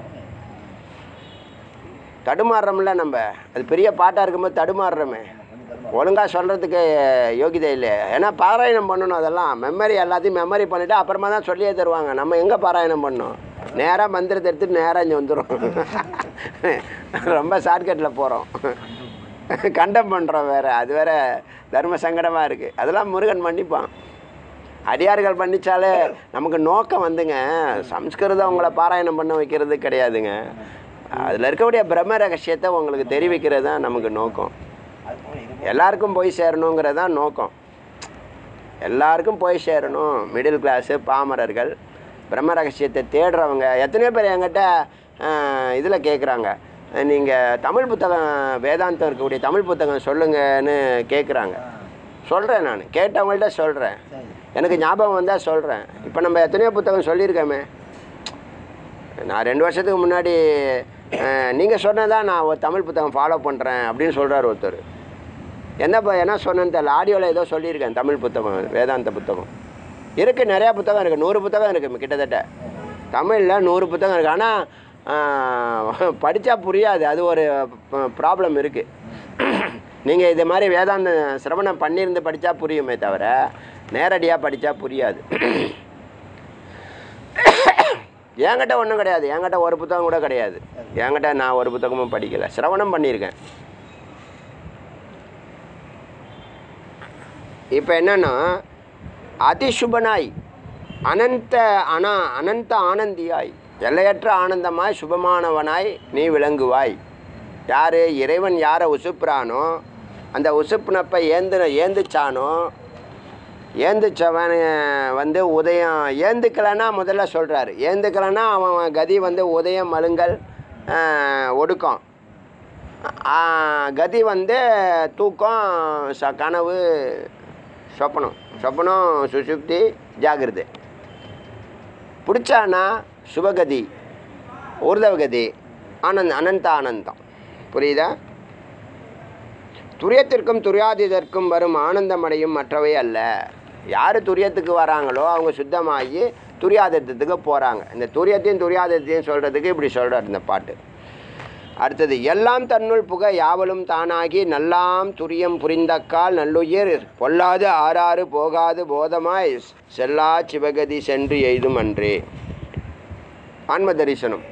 தடுமாறுறோம்ல நம்ம அது பெரிய பாட்டாக இருக்கும்போது தடுமாறுறோமே ஒழுங்காக சொல்கிறதுக்கு யோகிதை இல்லை ஏன்னா பாராயணம் பண்ணணும் அதெல்லாம் மெமரி எல்லாத்தையும் மெமரி பண்ணிவிட்டு அப்புறமா தான் சொல்லியே தருவாங்க நம்ம எங்கே பாராயணம் பண்ணோம் நேராக மந்திரத்தை எடுத்துட்டு நேராக இங்கே வந்துடும் ரொம்ப ஷார்ட்கட்டில் போகிறோம் கண்டம் பண்ணுறோம் வேறு அது வேற தர்ம சங்கடமாக இருக்குது அதெல்லாம் முருகன் மன்னிப்பான் அடியார்கள் பண்ணிச்சாலே நமக்கு நோக்கம் வந்துங்க சம்ஸ்கிருதம் உங்களை பாராயணம் பண்ண வைக்கிறது கிடையாதுங்க அதில் இருக்கக்கூடிய பிரம்ம ரகசியத்தை உங்களுக்கு தெரிவிக்கிறது தான் நமக்கு நோக்கம் எல்லாருக்கும் போய் சேரணுங்கிறது தான் நோக்கம் எல்லாருக்கும் போய் சேரணும் மிடில் கிளாஸு பாமரர்கள் பிரம்ம ரகசியத்தை தேடுறவங்க எத்தனையோ பேர் என்கிட்ட இதில் கேட்குறாங்க நீங்கள் தமிழ் புத்தகம் வேதாந்தம் இருக்கக்கூடிய தமிழ் புத்தகம் சொல்லுங்கன்னு கேட்குறாங்க சொல்கிறேன் நான் கேட்டவங்கள்ட்ட சொல்கிறேன் எனக்கு ஞாபகம் வந்தால் சொல்கிறேன் இப்போ நம்ம எத்தனையோ புத்தகம் சொல்லியிருக்கோமே நான் ரெண்டு வருஷத்துக்கு முன்னாடி நீங்கள் சொன்னதான் நான் ஒரு தமிழ் புத்தகம் ஃபாலோ பண்ணுறேன் அப்படின்னு சொல்கிறார் ஒருத்தர் என்ன ப- என்ன சொன்னேன்னு தெரியல ஆடியோவில் ஏதோ சொல்லியிருக்கேன் தமிழ் புத்தகம் வேதாந்த புத்தகம் இருக்குது நிறையா புத்தகம் இருக்குது நூறு புத்தகம் இருக்குது கிட்டத்தட்ட தமிழில் நூறு புத்தகம் இருக்குது ஆனால் படித்தா புரியாது அது ஒரு ப்ராப்ளம் இருக்குது நீங்கள் இது மாதிரி வேதாந்த சிரவணம் பண்ணியிருந்து படித்தா புரியுமே தவிர நேரடியாக படித்தா புரியாது என்கிட்ட ஒன்றும் கிடையாது என்கிட்ட ஒரு புத்தகம் கூட கிடையாது என்கிட்ட நான் ஒரு புத்தகமும் படிக்கலை சிரவணம் பண்ணியிருக்கேன் இப்போ என்னன்னா அதிசுபனாய் அனந்த அனா அனந்த ஆனந்தியாய் எல்லையற்ற ஆனந்தமாய் சுபமானவனாய் நீ விளங்குவாய் யார் இறைவன் யாரை உசுப்புறானோ அந்த உசுப்புனப்ப ஏந்து ஏந்துச்சானோ ஏந்துச்சவன் வந்து உதயம் ஏந்துக்கலைன்னா முதல்ல சொல்கிறாரு ஏந்துக்கலைன்னா அவன் கதி வந்து உதயம் மழுங்கல் ஆஹ், ஒடுக்கம் ஆஹ், கதி வந்து தூக்கம் ச கனவு சொப்பனம் சொப்பனம் சுசுப்தி ஜாகிரதை பிடிச்சானா சுபகதி ஊர்தவகதி ஆனந்த் அனந்த ஆனந்தம் புரியுதா துரியத்திற்கும் துரியாதீதற்கும் வரும் ஆனந்தமடையும் மற்றவை அல்ல யார் துரியத்துக்கு வராங்களோ அவங்க சுத்தமாகி துரியாதத்துக்கு போகிறாங்க இந்த துரியத்தையும் துரியாதத்தையும் சொல்கிறதுக்கு இப்படி சொல்கிறார் இந்த பாட்டு அடுத்தது எல்லாம் தன்னுள் புக யாவலும் தானாகி நல்லாம் துரியம் புரிந்தக்கால் நல்லுயிர் பொல்லாது ஆறாறு போகாது போதமாய் செல்லா சிவகதி சென்று எய்தும் அன்றே ஆன்ம தரிசனம்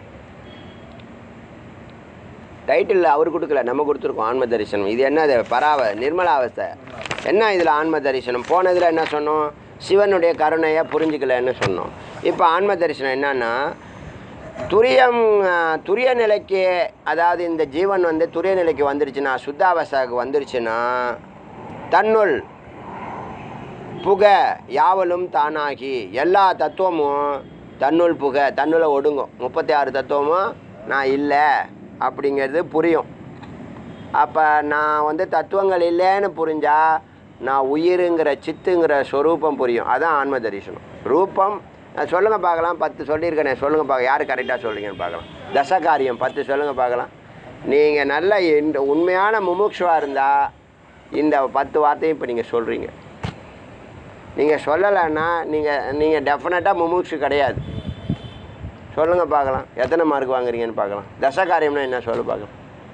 டைட்டில் அவர் கொடுக்கல நம்ம கொடுத்துருக்கோம் ஆன்ம தரிசனம் இது என்னது பராவ நிர்மலாவஸ்தை என்ன இதில் ஆன்ம தரிசனம் போனதில் என்ன சொன்னோம் சிவனுடைய கருணையை புரிஞ்சுக்கலன்னு சொன்னோம் இப்போ ஆன்ம தரிசனம் என்னன்னா துரியம் அஹ், துரிய நிலைக்கு அதாவது இந்த ஜீவன் வந்து துரிய நிலைக்கு வந்துருச்சுன்னா சுத்தாவஸ்தாவுக்கு வந்துருச்சுன்னா தன்னுள் புக யாவலும் தானாகி எல்லா தத்துவமும் தன்னுள் புக தன்னுள்ள ஒடுங்கும் முப்பத்தி ஆறு தத்துவமும் நான் இல்லை அப்படிங்கிறது புரியும் அப்போ நான் வந்து தத்துவங்கள் இல்லைன்னு புரிஞ்சா நான் உயிருங்கிற சித்துங்கிற ஸ்வரூபம் புரியும் அதான் ஆன்ம தரிசனம் ரூபம் அஹ் சொல்லுங்க பார்க்கலாம் பத்து சொல்லியிருக்கேனே சொல்லுங்க பார்க்க யார் கரெக்டாக சொல்றீங்கன்னு பார்க்கலாம் தசகாரியம் பத்து சொல்லுங்க பார்க்கலாம் நீங்கள் நல்ல இந்த உண்மையான முமுட்சுவாக இருந்தால் இந்த பத்து வார்த்தையும் இப்போ நீங்கள் சொல்கிறீங்க நீங்கள் சொல்லலைன்னா நீங்கள் நீங்கள் டெஃபினட்டாக முமுட்சு கிடையாது சொல்லுங்கள் பார்க்கலாம் எத்தனை மார்க் வாங்குறீங்கன்னு பார்க்கலாம் தசகாரியம்னா என்ன சொல்ல பார்க்கலாம்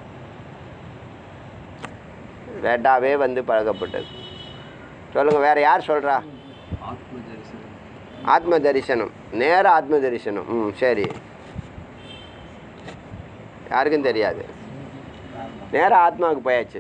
லேட்டாகவே வந்து பழக்கப்பட்டது சொல்லுங்கள் வேறு யார் சொல்கிறா ஆத்ம தரிசனம் ஆத்ம தரிசனம் நேர ஆத்ம தரிசனம் ம் சரி யாருக்கும் தெரியாது நேர ஆத்மாவுக்கு போயாச்சு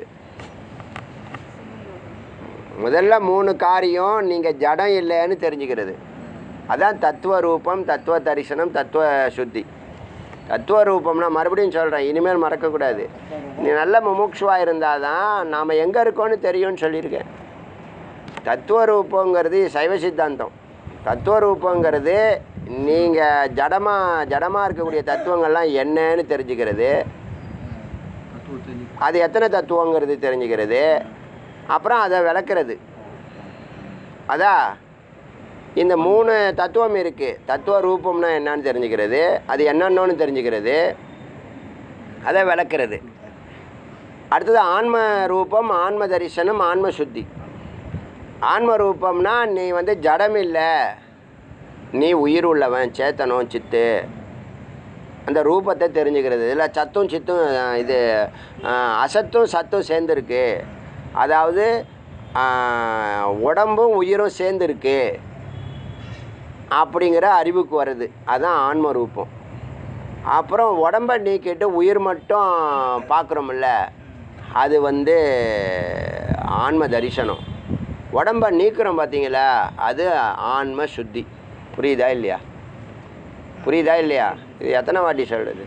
முதல்ல மூணு காரியம் நீங்கள் ஜடம் இல்லைன்னு தெரிஞ்சுக்கிறது அதான் தத்துவ ரூபம் தத்துவ தரிசனம் தத்துவ சுத்தி தத்துவ ரூபம்னா மறுபடியும் சொல்கிறேன் இனிமேல் மறக்கக்கூடாது நீ நல்ல முமுட்சுவாக இருந்தால் தான் நாம் எங்கே இருக்கோன்னு தெரியும்னு சொல்லியிருக்கேன் தத்துவ ரூபங்கிறது சைவ சித்தாந்தம் தத்துவ ரூபங்கிறது நீங்கள் ஜடமாக ஜடமாக இருக்கக்கூடிய தத்துவங்கள்லாம் என்னன்னு தெரிஞ்சுக்கிறது தத்துவத்தை நீ அது எத்தனை தத்துவங்கிறது தெரிஞ்சுக்கிறது அப்புறம் அதை விளக்குறது அதா இந்த மூணு தத்துவம் இருக்குது தத்துவ ரூபம்னா என்னன்னு தெரிஞ்சுக்கிறது அது என்னென்னு தெரிஞ்சுக்கிறது அதை விளக்குறது அடுத்தது ஆன்ம ரூபம் ஆன்ம தரிசனம் ஆன்ம சுத்தி ஆன்ம ரூபம்னா நீ வந்து ஜடம் இல்லை நீ உயிர் உள்ளவன் சேத்தனம் சித்து அந்த ரூபத்தை தெரிஞ்சுக்கிறது இதில் சத்தும் சித்தும் அஹ், இது அஹ், அசத்தும் சத்தும் சேர்ந்துருக்கு அதாவது அஹ், உடம்பும் உயிரும் சேர்ந்துருக்கு அப்படிங்கிற அறிவுக்கு வருது அதுதான் ஆன்ம ரூபம் அப்புறம் உடம்பை நீக்கிட்டு உயிர் மட்டும் பார்க்குறோம்ல அது வந்து ஆன்ம தரிசனம் உடம்பை நீக்கிறோம் பார்த்தீங்களா அது ஆன்ம சுத்தி புரியுதா இல்லையா புரியுதா இல்லையா இது எத்தனை வாட்டி சொல்கிறது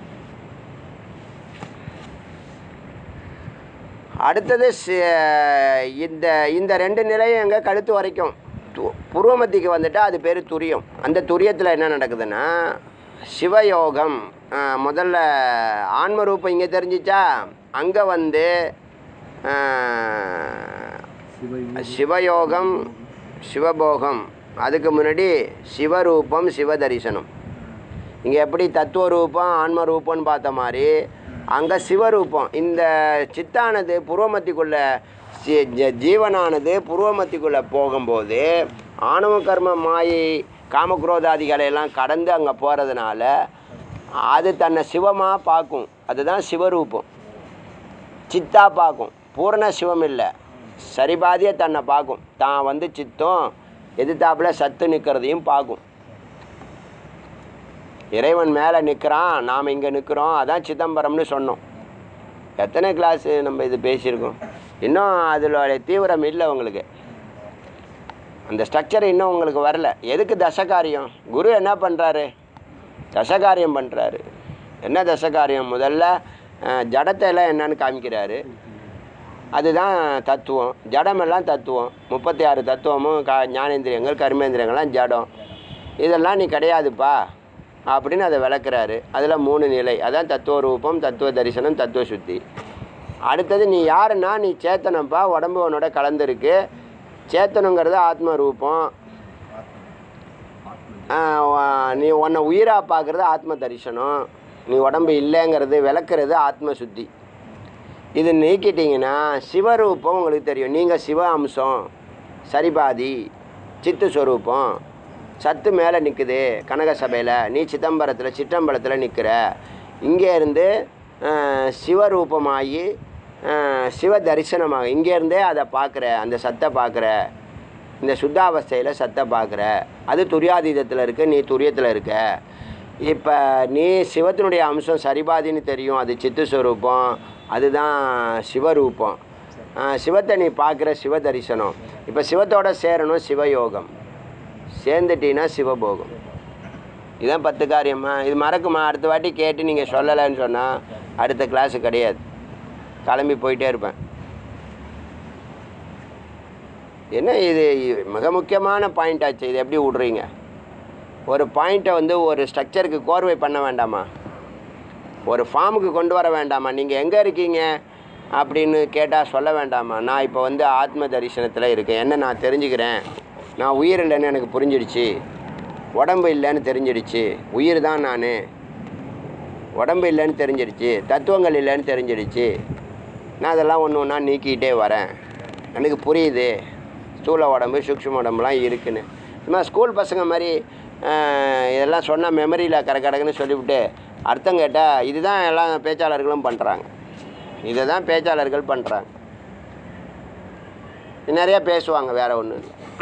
அடுத்தது சி- இந்த இந்த ரெண்டு நிலையும் எங்கே கழுத்து வரைக்கும் து- புருவமத்திக்கு வந்துட்டால் அது பேர் துரியம் அந்த துரியத்தில் என்ன நடக்குதுன்னா சிவயோகம் ஆ, முதல்ல ஆன்ம ரூபம் இங்கே தெரிஞ்சிச்சா அங்கே வந்து ஆ, சிவ சிவயோகம் சிவபோகம் அதுக்கு முன்னாடி சிவரூபம் சிவதரிசனம் இங்கே எப்படி தத்துவ ரூபம் ஆன்ம ரூபம்னு பார்த்த மாதிரி அங்கே சிவரூபம் இந்த சித்தானது புருவமத்திக்குள்ள சி- ஜ- ஜீவனானது புருவமத்திக்குள்ளே போகும்போது ஆணவ கர்ம மாயை காமக்ரோதாதிகளை எல்லாம் கடந்து அங்கே போகிறதுனால அது தன்னை சிவமாக பார்க்கும் அதுதான் சிவரூபம் சித்தா பார்க்கும் பூரண சிவம் இல்லை சரிபாதியாக தன்னை பார்க்கும் தான் வந்து சித்தம் எதிர்த்தாப்புல சத்து நிற்கிறதையும் பார்க்கும் இறைவன் மேலே நிற்கிறான் நாம் இங்கே நிற்கிறோம் அதான் சிதம்பரம்னு சொன்னோம் எத்தனை கிளாஸு நம்ம இது பேசியிருக்கோம் இன்னும் அதோடைய தீவிரம் இல்லை உங்களுக்கு அந்த ஸ்ட்ரக்சர் இன்னும் உங்களுக்கு வரல எதுக்கு தசகாரியம் குரு என்ன பண்ணுறாரு தசகாரியம் பண்ணுறாரு என்ன தசகாரியம் முதல்ல அஹ், ஜடத்தை எல்லாம் என்னன்னு காமிக்கிறாரு அதுதான் தத்துவம் ஜடமெல்லாம் தத்துவம் முப்பத்தி ஆறு தத்துவமும் க ஞானேந்திரியங்கள் கர்மேந்திரியங்கள்லாம் ஜடம் இதெல்லாம் நீ கிடையாதுப்பா அப்படின்னு அதை விளக்குறாரு அதில் மூணு நிலை அதான் தத்துவ ரூபம் தத்துவ தரிசனம் தத்துவ சுத்தி அடுத்தது நீ யாருன்னா நீ சேத்தனப்பா உடம்பு உன்னோட கலந்துருக்கு சேத்தனங்கிறது ஆத்ம ரூபம் ஆஹ் வ- நீ உன்னை உயிராக பார்க்குறது ஆத்ம தரிசனம் நீ உடம்பு இல்லைங்கிறது விளக்குறது ஆத்ம சுத்தி இது நீக்கிட்டீங்கன்னா சிவரூபம் உங்களுக்கு தெரியும் நீங்கள் சிவ அம்சம் சரிபாதி சித்து ஸ்வரூபம் சத்து மேலே நிற்குது கனக சபையில் நீ சிதம்பரத்தில் சிற்றம்பலத்தில் நிற்கிற இங்கே இருந்து ஆஹ், சிவரூபமாகி ஆஹ், சிவ தரிசனமாக இங்கேருந்தே அதை பார்க்குற அந்த சத்தை பார்க்குற இந்த சுத்தாவஸ்தையில் சத்தை பார்க்குற அது துரியாதீதத்தில் இருக்க நீ துரியத்தில் இருக்க இப்போ நீ சிவத்தினுடைய அம்சம் சரிபாதின்னு தெரியும் அது சித்து ஸ்வரூபம் அதுதான் சிவரூபம் ஆஹ் சிவத்தை நீ பார்க்குற சிவ தரிசனம் இப்போ சிவத்தோட சேரணும் சிவயோகம் சேர்ந்துட்டீங்கன்னா சிவபோகம் இதுதான் பத்து காரியம்மா இது மறக்குமா அடுத்த வாட்டி கேட்டு நீங்கள் சொல்லலைன்னு சொன்னால் அடுத்த கிளாஸு கிடையாது கிளம்பி போயிட்டே இருப்பேன் என்ன இது இது மிக முக்கியமான பாயிண்ட் ஆச்சு இது எப்படி விட்றீங்க ஒரு பாயிண்ட்டை வந்து ஒரு ஸ்ட்ரக்சருக்கு கோர்வை பண்ண வேண்டாமா ஒரு ஃபார்முக்கு கொண்டு வர வேண்டாமா நீங்கள் எங்கே இருக்கீங்க அப்படின்னு கேட்டால் சொல்ல வேண்டாமா நான் இப்போ வந்து ஆத்ம தரிசனத்தில் இருக்கேன் என்ன நான் தெரிஞ்சுக்கிறேன் நான் உயிர் இல்லைன்னு எனக்கு புரிஞ்சிடுச்சு உடம்பு இல்லைன்னு தெரிஞ்சிடுச்சு உயிர் தான் நான் உடம்பு இல்லைன்னு தெரிஞ்சிடுச்சு தத்துவங்கள் இல்லைன்னு தெரிஞ்சிடுச்சு நான் அதெல்லாம் ஒன்று ஒன்றா நீக்கிட்டே வரேன் எனக்கு புரியுது ஸ்தூல உடம்பு சூக்ஷ்ம உடம்புலாம் இருக்குன்னு சும்மா ஸ்கூல் பசங்க மாதிரி ஆஹ், இதெல்லாம் சொன்னால் மெமரியில் கர கடக்குன்னு சொல்லிவிட்டு அர்த்தம் கேட்டால் இதுதான் எல்லா பேச்சாளர்களும் பண்ணுறாங்க இதை தான் பேச்சாளர்கள் பண்ணுறாங்க நிறையா பேசுவாங்க வேற ஒன்று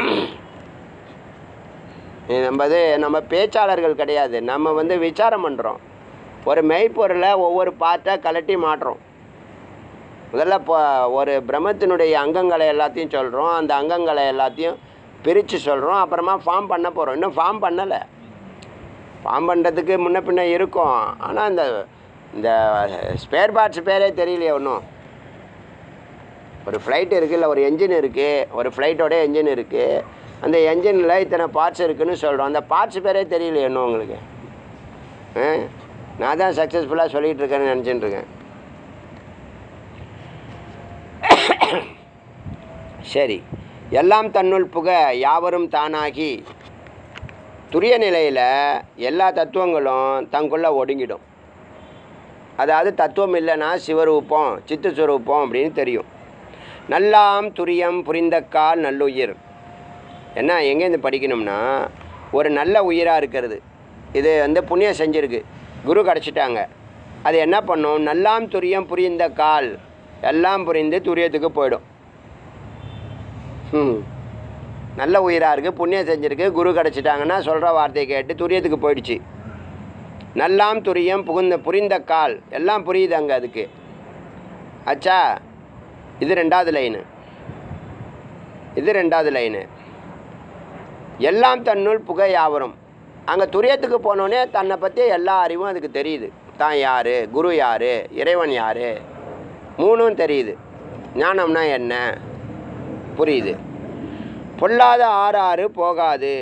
நம்ம இது நம்ம பேச்சாளர்கள் கிடையாது நம்ம வந்து விசாரம் பண்ணுறோம் ஒரு மெய்ப்பொருளை ஒவ்வொரு பார்ட்டை கலட்டி மாட்டுறோம் முதல்ல இப்போ ஒரு பிரம்மத்தினுடைய அங்கங்களை எல்லாத்தையும் சொல்கிறோம் அந்த அங்கங்களை எல்லாத்தையும் பிரித்து சொல்கிறோம் அப்புறமா ஃபார்ம் பண்ண போகிறோம் இன்னும் ஃபார்ம் பண்ணலை ஃபார்ம் பண்ணுறதுக்கு முன்ன பின்ன இருக்கும் ஆனால் இந்த இந்த ஸ்பேர் பார்ட்ஸ் பேரே தெரியலையே ஒன்றும் ஒரு ஃப்ளைட் இருக்குது இல்லை ஒரு என்ஜின் இருக்குது ஒரு ஃப்ளைட்டோட என்ஜின் இருக்குது அந்த என்ஜினில் இத்தனை பார்ட்ஸ் இருக்குன்னு சொல்கிறோம் அந்த பார்ட்ஸ் பேரே தெரியலையே இன்னும் உங்களுக்கு ஆ? நான் தான் சக்ஸஸ்ஃபுல்லாக சொல்லிகிட்டு இருக்கேன்னு நினச்சிட்டு இருக்கேன் சரி எல்லாம் தன்னுள் புக யாவரும் தானாகி துரிய நிலையில் எல்லா தத்துவங்களும் தங்குள்ளே ஒடுங்கிடும் அதாவது தத்துவம் இல்லைன்னா சிவரூபம் சித்து சுரூபம் அப்படின்னு தெரியும் நல்லாம் துரியம் புரிந்தக்கால் நல்லுயிர் என்ன எங்கேருந்து படிக்கணும்னா ஒரு நல்ல உயிராக இருக்கிறது இது வந்து புண்ணியம் செஞ்சிருக்கு குரு கிடச்சிட்டாங்க அது என்ன பண்ணும் நல்லாம் துரியம் புரிந்த கால் எல்லாம் புரிந்து துரியத்துக்கு போயிடும் ம். நல்ல உயிராக இருக்குது புண்ணியம் செஞ்சிருக்கு குரு கிடச்சிட்டாங்கன்னா சொல்கிற வார்த்தையை கேட்டு துரியத்துக்கு போயிடுச்சு நல்லாம் துரியம் புகுந்த புரிந்த கால் எல்லாம் புரியுது அங்கே அதுக்கு அச்சா இது ரெண்டாவது லைனு இது ரெண்டாவது லைனு எல்லாம் தன்னுள் புகை யாவரும் அங்கே துரியத்துக்கு போனோடனே தன்னை பற்றி எல்லா அறிவும் அதுக்கு தெரியுது தான் யார் குரு யார் இறைவன் யார் மூணும் தெரியுது ஞானம்னா என்ன புரியுது பொல்லாத ஆறு ஆறு போகாது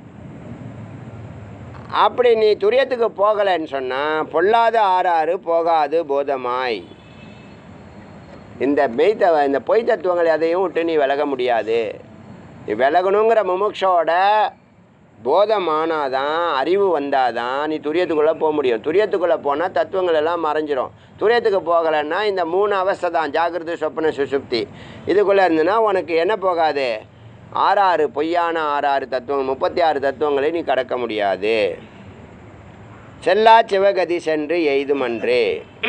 அப்படி நீ துரியத்துக்கு போகலைன்னு சொன்னால் பொல்லாத ஆறு ஆறு போகாது போதமாய் இந்த மெய்த்த இந்த பொய் தத்துவங்கள் எதையும் விட்டு நீ விலக முடியாது நீ விலகணுங்கிற முமுட்சோட போதமானாதான் அறிவு வந்தாதான் நீ துரியத்துக்குள்ளே போக முடியும் துரியத்துக்குள்ளே போனால் தத்துவங்கள் எல்லாம் மறைஞ்சிரும் துரியத்துக்கு போகலைன்னா இந்த மூணு அவஸ்தை தான் ஜாகிரதை சொப்பன சுசுப்தி இதுக்குள்ளே இருந்துன்னா உனக்கு என்ன போகாது ஆறாறு பொய்யான ஆறாறு தத்துவம் முப்பத்தி ஆறு தத்துவங்களை நீ கடக்க முடியாது செல்லா சிவகதி சென்று எய்துமன்றே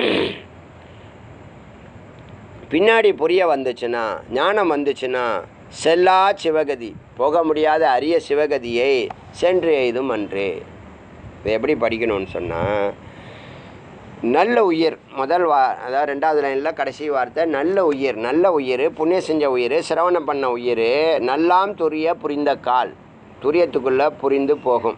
பின்னாடி புரிய வந்துச்சுன்னா ஞானம் வந்துச்சுன்னா செல்லா சிவகதி போக முடியாத அரிய சிவகதியை சென்று எய்தும் அன்றே இதை எப்படி படிக்கணும்னு சொன்னால் நல்ல உயிர் முதல் வா அதாவது ரெண்டாவது லைனில் கடைசி வார்த்தை நல்ல உயிர் நல்ல உயிர் புண்ணியம் செஞ்ச உயிர் சிரவணம் பண்ண உயிர் நல்லாம் துரிய புரிந்த கால் துரியத்துக்குள்ளே புரிந்து போகும்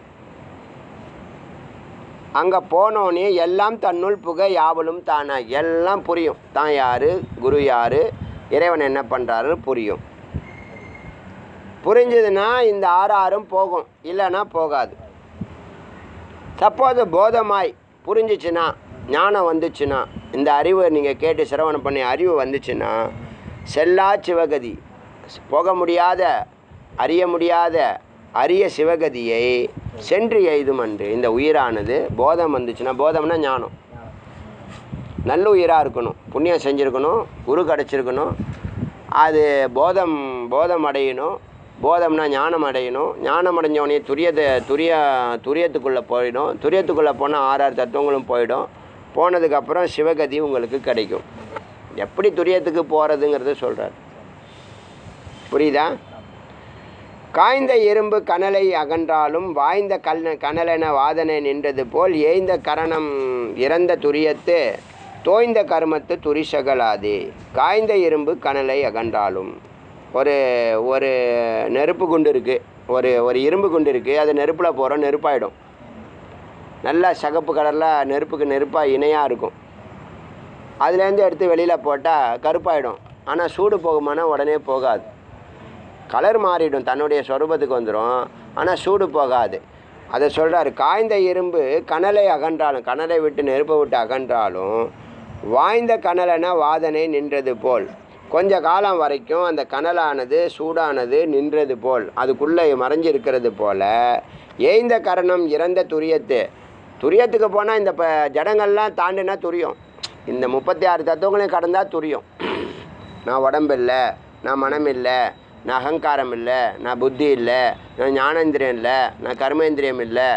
அங்கே போனோடனே எல்லாம் தன்னுள் புக யாவலும் தானா எல்லாம் புரியும் தான் யார் குரு யார் இறைவன் என்ன பண்ணுறாரு புரியும் புரிஞ்சதுன்னா இந்த ஆறு ஆறும் போகும் இல்லைன்னா போகாது சப்போஸ் போதமாய் புரிஞ்சிச்சுன்னா ஞானம் வந்துச்சுன்னா இந்த அறிவை நீங்கள் கேட்டு சிரவணம் பண்ணி அறிவு வந்துச்சுன்னா செல்லா சிவகதி போக முடியாத அறிய முடியாத அரிய சிவகதியை சென்று எய்தும் அன்று இந்த உயிரானது போதம் வந்துச்சுன்னா போதம்னா ஞானம் நல்ல உயிராக இருக்கணும் புண்ணியம் செஞ்சுருக்கணும் குரு கிடச்சிருக்கணும் அது போதம் போதம் அடையணும் போதம்னா ஞானம் அடையணும் ஞானம் அடைஞ்சவனே துரியத்தை துரிய துரியத்துக்குள்ளே போயிடும் துரியத்துக்குள்ளே போனால் ஆறாறு தத்துவங்களும் போயிடும் போனதுக்கப்புறம் சிவகதி உங்களுக்கு கிடைக்கும் எப்படி துரியத்துக்கு போகிறதுங்கிறத சொல்கிறார் புரியுதா காய்ந்த இரும்பு கனலை அகன்றாலும் வாய்ந்த கல் கனலென வாதனை நின்றது போல் ஏய்ந்த கரணம் இறந்த துரியத்து தோய்ந்த கர்மத்து துரிசகலாதே காய்ந்த இரும்பு கனலை அகன்றாலும் ஒரு ஒரு நெருப்பு குண்டு இருக்குது ஒரு ஒரு இரும்பு குண்டு இருக்குது அது நெருப்பில் போகிறோம் நெருப்பாயிடும் நல்லா சகப்பு கலரில் நெருப்புக்கு நெருப்பாக இணையாக இருக்கும் அதுலேருந்து எடுத்து வெளியில் போட்டால் கருப்பாயிடும் ஆனால் சூடு போகுமானா உடனே போகாது கலர் மாறிடும் தன்னுடைய சொரூபத்துக்கு வந்துடும் ஆனால் சூடு போகாது அதை சொல்கிறாரு காய்ந்த இரும்பு கனலை அகன்றாலும் கனலை விட்டு நெருப்பை விட்டு அகன்றாலும் வாய்ந்த கனலென வாதனை நின்றது போல் கொஞ்ச காலம் வரைக்கும் அந்த கனலானது சூடானது நின்றது போல் அதுக்குள்ளே மறைஞ்சிருக்கிறது போல ஏய்ந்த கரணம் இறந்த துரியத்து துரியத்துக்கு போனால் இந்த இப்போ ஜடங்கள்லாம் தாண்டினா துரியம் இந்த முப்பத்தி ஆறு தத்துவங்களையும் கடந்தால் துரியம் நான் உடம்பு இல்லை நான் மனம் இல்லை நான் அகங்காரம் இல்லை நான் புத்தி இல்லை நான் ஞானேந்திரியம் இல்லை நான் கர்மேந்திரியம் இல்லை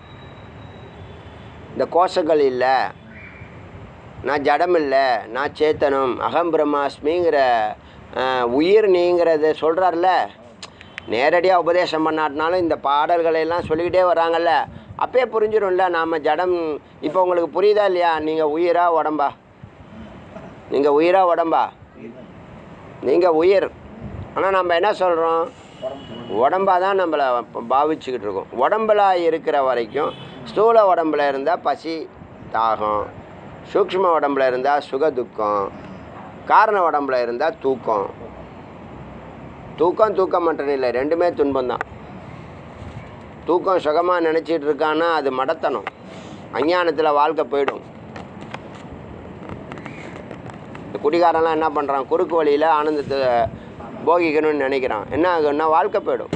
இந்த கோஷங்கள் இல்லை நான் ஜடம் இல்லை நான் சேத்தனம் அகம் பிரம்மாஸ்மிங்கிற அஹ், உயிர் நீங்கிறத சொல்கிறார்ல நேரடியாக உபதேசம் பண்ணாட்டினாலும் இந்த பாடல்களை எல்லாம் சொல்லிக்கிட்டே வராங்கல்ல அப்பயே புரிஞ்சிடும்ல நாம் ஜடம் இப்போ உங்களுக்கு புரியுதா இல்லையா நீங்கள் உயிரா உடம்பா நீங்கள் உயிரா உடம்பா நீங்கள் உயிர் ஆனால் நம்ம என்ன சொல்கிறோம் உடம்பா தான் நம்மளை ப- பாவிச்சுக்கிட்டு இருக்கோம் உடம்புல இருக்கிற வரைக்கும் ஸ்தூல உடம்புல இருந்தால் பசி தாகம் சூக்ஷ்ம உடம்புல இருந்தால் சுக துக்கம் காரண உடம்புல இருந்தால் தூக்கம் தூக்கம் தூக்கம் மட்டும் இல்லை ரெண்டுமே துன்பம் தான் தூக்கம் சுகமாக நினச்சிட்டு இருக்கான்னா அது மடத்தனம் அஞ்ஞானத்தில் வாழ்க்கை போயிடும் இந்த குடிகாரன்லாம் என்ன பண்ணுறான் குறுக்கு வழியில் ஆனந்தத்தை போகிக்கணும்னு நினைக்கிறான் என்ன ஆகுன்னா வாழ்க்கை போயிடும்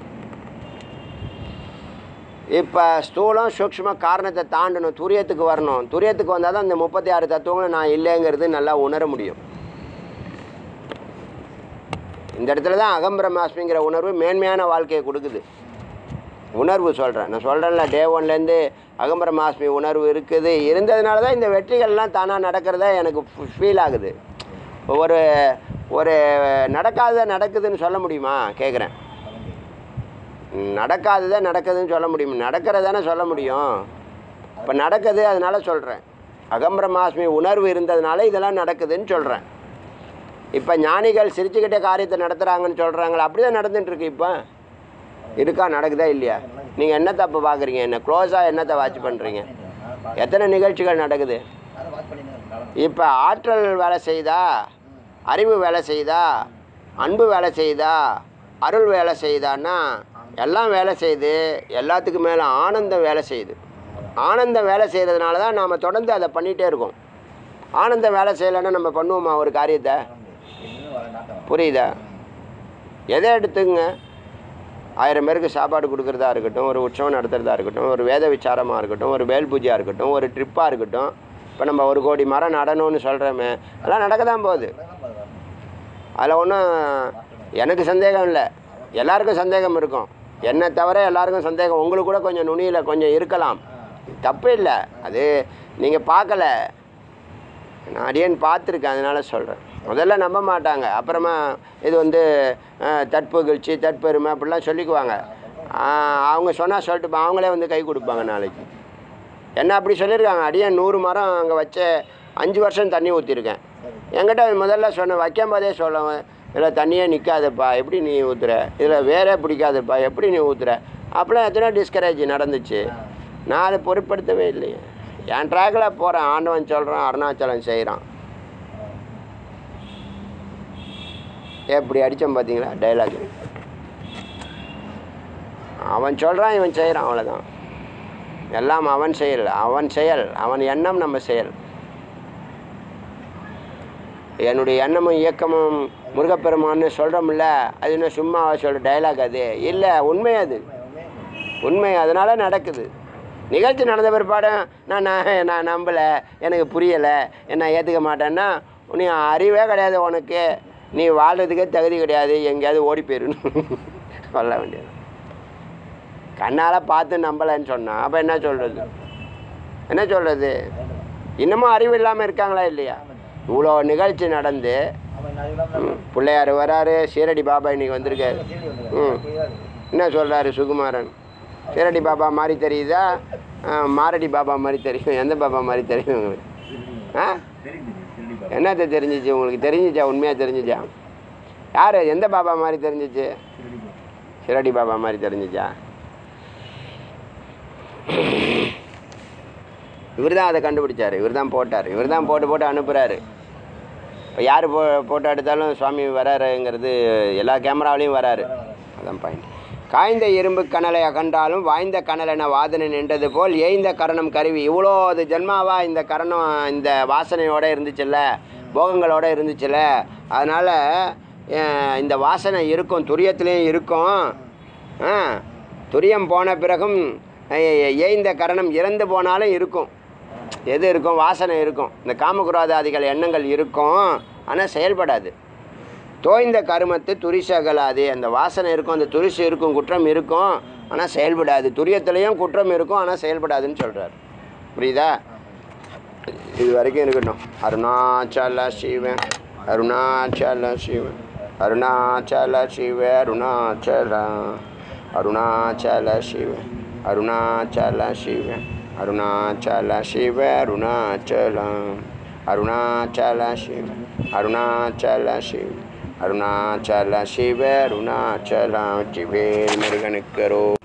இப்போ ஸ்தூலம் சூக்ஷ்ம காரணத்தை தாண்டணும் துரியத்துக்கு வரணும் துரியத்துக்கு வந்தால் தான் இந்த முப்பத்தி ஆறு தத்துவங்களும் நான் இல்லைங்கிறது நல்லா உணர முடியும் இந்த இடத்துல தான் அகம் பிரம்மாஸ்மிங்கிற உணர்வு மேன்மையான வாழ்க்கையை கொடுக்குது உணர்வு சொல்கிறேன் நான் சொல்கிறேன்ல டே ஒன்லேருந்து அகம் பிரம்மாஸ்மி உணர்வு இருக்குது இருந்ததுனால தான் இந்த வெற்றிகள்லாம் தானாக நடக்கிறதா எனக்கு ஃபீல் ஆகுது ஒரு ஒரு நடக்காததை நடக்குதுன்னு சொல்ல முடியுமா கேட்குறேன் நடக்காததை நடக்குதுன்னு சொல்ல முடியும் நடக்கிறதானே சொல்ல முடியும் இப்போ நடக்குது அதனால சொல்கிறேன் அகம்பிரமாஸ்மி உணர்வு இருந்ததுனால இதெல்லாம் நடக்குதுன்னு சொல்கிறேன் இப்போ ஞானிகள் சிரிச்சுக்கிட்டே காரியத்தை நடத்துகிறாங்கன்னு சொல்கிறாங்களே அப்படி தான் நடந்துட்டுருக்கு இப்போ இருக்கா நடக்குதா இல்லையா நீங்கள் என்ன தப்பு பார்க்குறீங்க என்ன க்ளோஸாக என்னத்தை வாட்ச் பண்ணுறீங்க எத்தனை நிகழ்ச்சிகள் நடக்குது இப்போ ஆற்றல் வேலை செய்தா அறிவு வேலை செய்தா அன்பு வேலை செய்தா அருள் வேலை செய்தான்னா எல்லாம் வேலை செய்யுது எல்லாத்துக்கும் மேலே ஆனந்தம் வேலை செய்யுது ஆனந்தம் வேலை செய்கிறதுனால தான் நாம் தொடர்ந்து அதை பண்ணிகிட்டே இருக்கோம் ஆனந்தம் வேலை செய்யலைன்னா நம்ம பண்ணுவோமா ஒரு காரியத்தை புரியுதா எதை எடுத்துங்க ஆயிரம் பேருக்கு சாப்பாடு கொடுக்குறதா இருக்கட்டும் ஒரு உற்சவம் நடத்துகிறதா இருக்கட்டும் ஒரு வேத விசாரமாக இருக்கட்டும் ஒரு வேல் பூஜையாக இருக்கட்டும் ஒரு ட்ரிப்பாக இருக்கட்டும் இப்போ நம்ம ஒரு கோடி மரம் நடணும்னு சொல்கிறோமே அதெல்லாம் நடக்க தான் போகுது அதில் ஒன்றும் எனக்கு சந்தேகம் இல்லை எல்லாருக்கும் சந்தேகம் இருக்கும் என்னை தவிர எல்லாருக்கும் சந்தேகம் உங்களுக்கு கூட கொஞ்சம் நுனியில் கொஞ்சம் இருக்கலாம் தப்பு இல்லை அது நீங்கள் பார்க்கல நான் அடியேன் பார்த்துருக்கேன் அதனால சொல்கிறேன் முதல்ல நம்ப மாட்டாங்க அப்புறமா இது வந்து அஹ், தற்புகழ்ச்சி தற்பெருமை அப்படிலாம் சொல்லிக்குவாங்க ஆஹ், அவங்க சொன்னால் சொல்லிட்டு போ- அவங்களே வந்து கை கொடுப்பாங்க நாளைக்கு என்ன அப்படி சொல்லியிருக்காங்க அடியேன் நூறு மரம் அங்கே வச்ச அஞ்சு வருஷம் தண்ணி ஊற்றிருக்கேன் என்கிட்ட முதல்ல சொன்ன வைக்கும் போதே சொல்லுவேன் இதில் தண்ணியே நிற்காதுப்பா எப்படி நீ ஊற்றுற இதில் வேறே பிடிக்காதுப்பா எப்படி நீ ஊற்றுற அப்போலாம் எத்தனை டிஸ்கரேஜ் நடந்துச்சு நான் அதை பொருட்படுத்தவே இல்லையே என் ட்ராக்கில் போகிறேன் ஆண்டவன் சொல்கிறான் அருணாச்சலம் செய்கிறான் எப்படி அடித்தோம் பார்த்தீங்களா டைலாக் அவன் சொல்கிறான் இவன் செய்கிறான் அவ்வளோதான் எல்லாம் அவன் செயல் அவன் செயல் அவன் எண்ணம் நம்ம செயல் என்னுடைய எண்ணமும் இயக்கமும் முருகப்பெருமான்னு சொல்கிறோம்ல அது என்ன சும்மா சொல்கிற டைலாக் அது இல்லை உண்மை அது உண்மை அதனால் நடக்குது நிகழ்ச்சி நடந்த பிற்பாடு நான் நான் நான் நம்பலை எனக்கு புரியலை என்ன ஏற்றுக்க மாட்டேன்னா நீ அறிவே கிடையாது உனக்கு நீ வாழ்கிறதுக்கே தகுதி கிடையாது எங்கேயாவது ஓடி போயிடணும் சொல்ல வேண்டியது கண்ணால் பார்த்து நம்பலைன்னு சொன்னான் அப்போ என்ன சொல்கிறது என்ன சொல்கிறது இன்னமும் அறிவு இல்லாமல் இருக்காங்களா இல்லையா இவ்வளோ நிகழ்ச்சி நடந்து ம், பிள்ளையார் வராரு சீரடி பாபா இன்னைக்கு வந்திருக்காரு ம் என்ன சொல்கிறாரு சுகுமாரன் சீரடி பாபா மாதிரி தெரியுதா ஆ, மாரடி பாபா மாதிரி தெரியும் எந்த பாபா மாதிரி தெரியும் உங்களுக்கு ஆ என்னத்த தெரிஞ்சிச்சு உங்களுக்கு தெரிஞ்சிச்சா உண்மையாக தெரிஞ்சிச்சா யார் எந்த பாபா மாதிரி தெரிஞ்சிச்சு ஷிரடி பாபா மாதிரி தெரிஞ்சிச்சா இவர் தான் அதை கண்டுபிடிச்சார் இவர் தான் போட்டார் இவர் தான் போட்டு போட்டு அனுப்புகிறாரு இப்போ யார் போ போட்டோ எடுத்தாலும் சுவாமி வராருங்கிறது எல்லா கேமராவிலையும் வராரு அதான் பாயிண்ட் காய்ந்த இரும்பு கனலை அகன்றாலும் வாய்ந்த கனலென வாதனை நின்றது போல் ஏய்ந்த கரணம் கருவி இவ்வளோ அது ஜென்மாவா இந்த கரணம் இந்த வாசனையோட இருந்துச்சுல்ல போகங்களோட இருந்துச்சுல்ல அதனால் இந்த வாசனை இருக்கும் துரியத்துலேயும் இருக்கும் ஆ துரியம் போன பிறகும் ஏ- ஏய்ந்த கரணம் இறந்து போனாலும் இருக்கும் எது இருக்கும் வாசனை இருக்கும் இந்த காமகுராதாதிகள் எண்ணங்கள் இருக்கும் ஆனால் செயல்படாது தோய்ந்த கருமத்து துரிசகலாது அந்த வாசனை இருக்கும் அந்த துரிசு இருக்கும் குற்றம் இருக்கும் ஆனால் செயல்படாது துரியத்துலேயும் குற்றம் இருக்கும் ஆனால் செயல்படாதுன்னு சொல்கிறார் புரியுதா இது வரைக்கும் இருக்கட்டும் அருணாச்சல சிவன் அருணாச்சல சிவன் அருணாச்சல சிவ அருணாச்சல அருணாச்சல சிவன் அருணாச்சல சிவன் அருணாச்சல சிவ அருணாச்சலம் அருணாச்சல சிவன் அருணாச்சல சிவன் அருணாச்சல சிவ அருணாச்சலம் சிவேல் முருகனுக்கு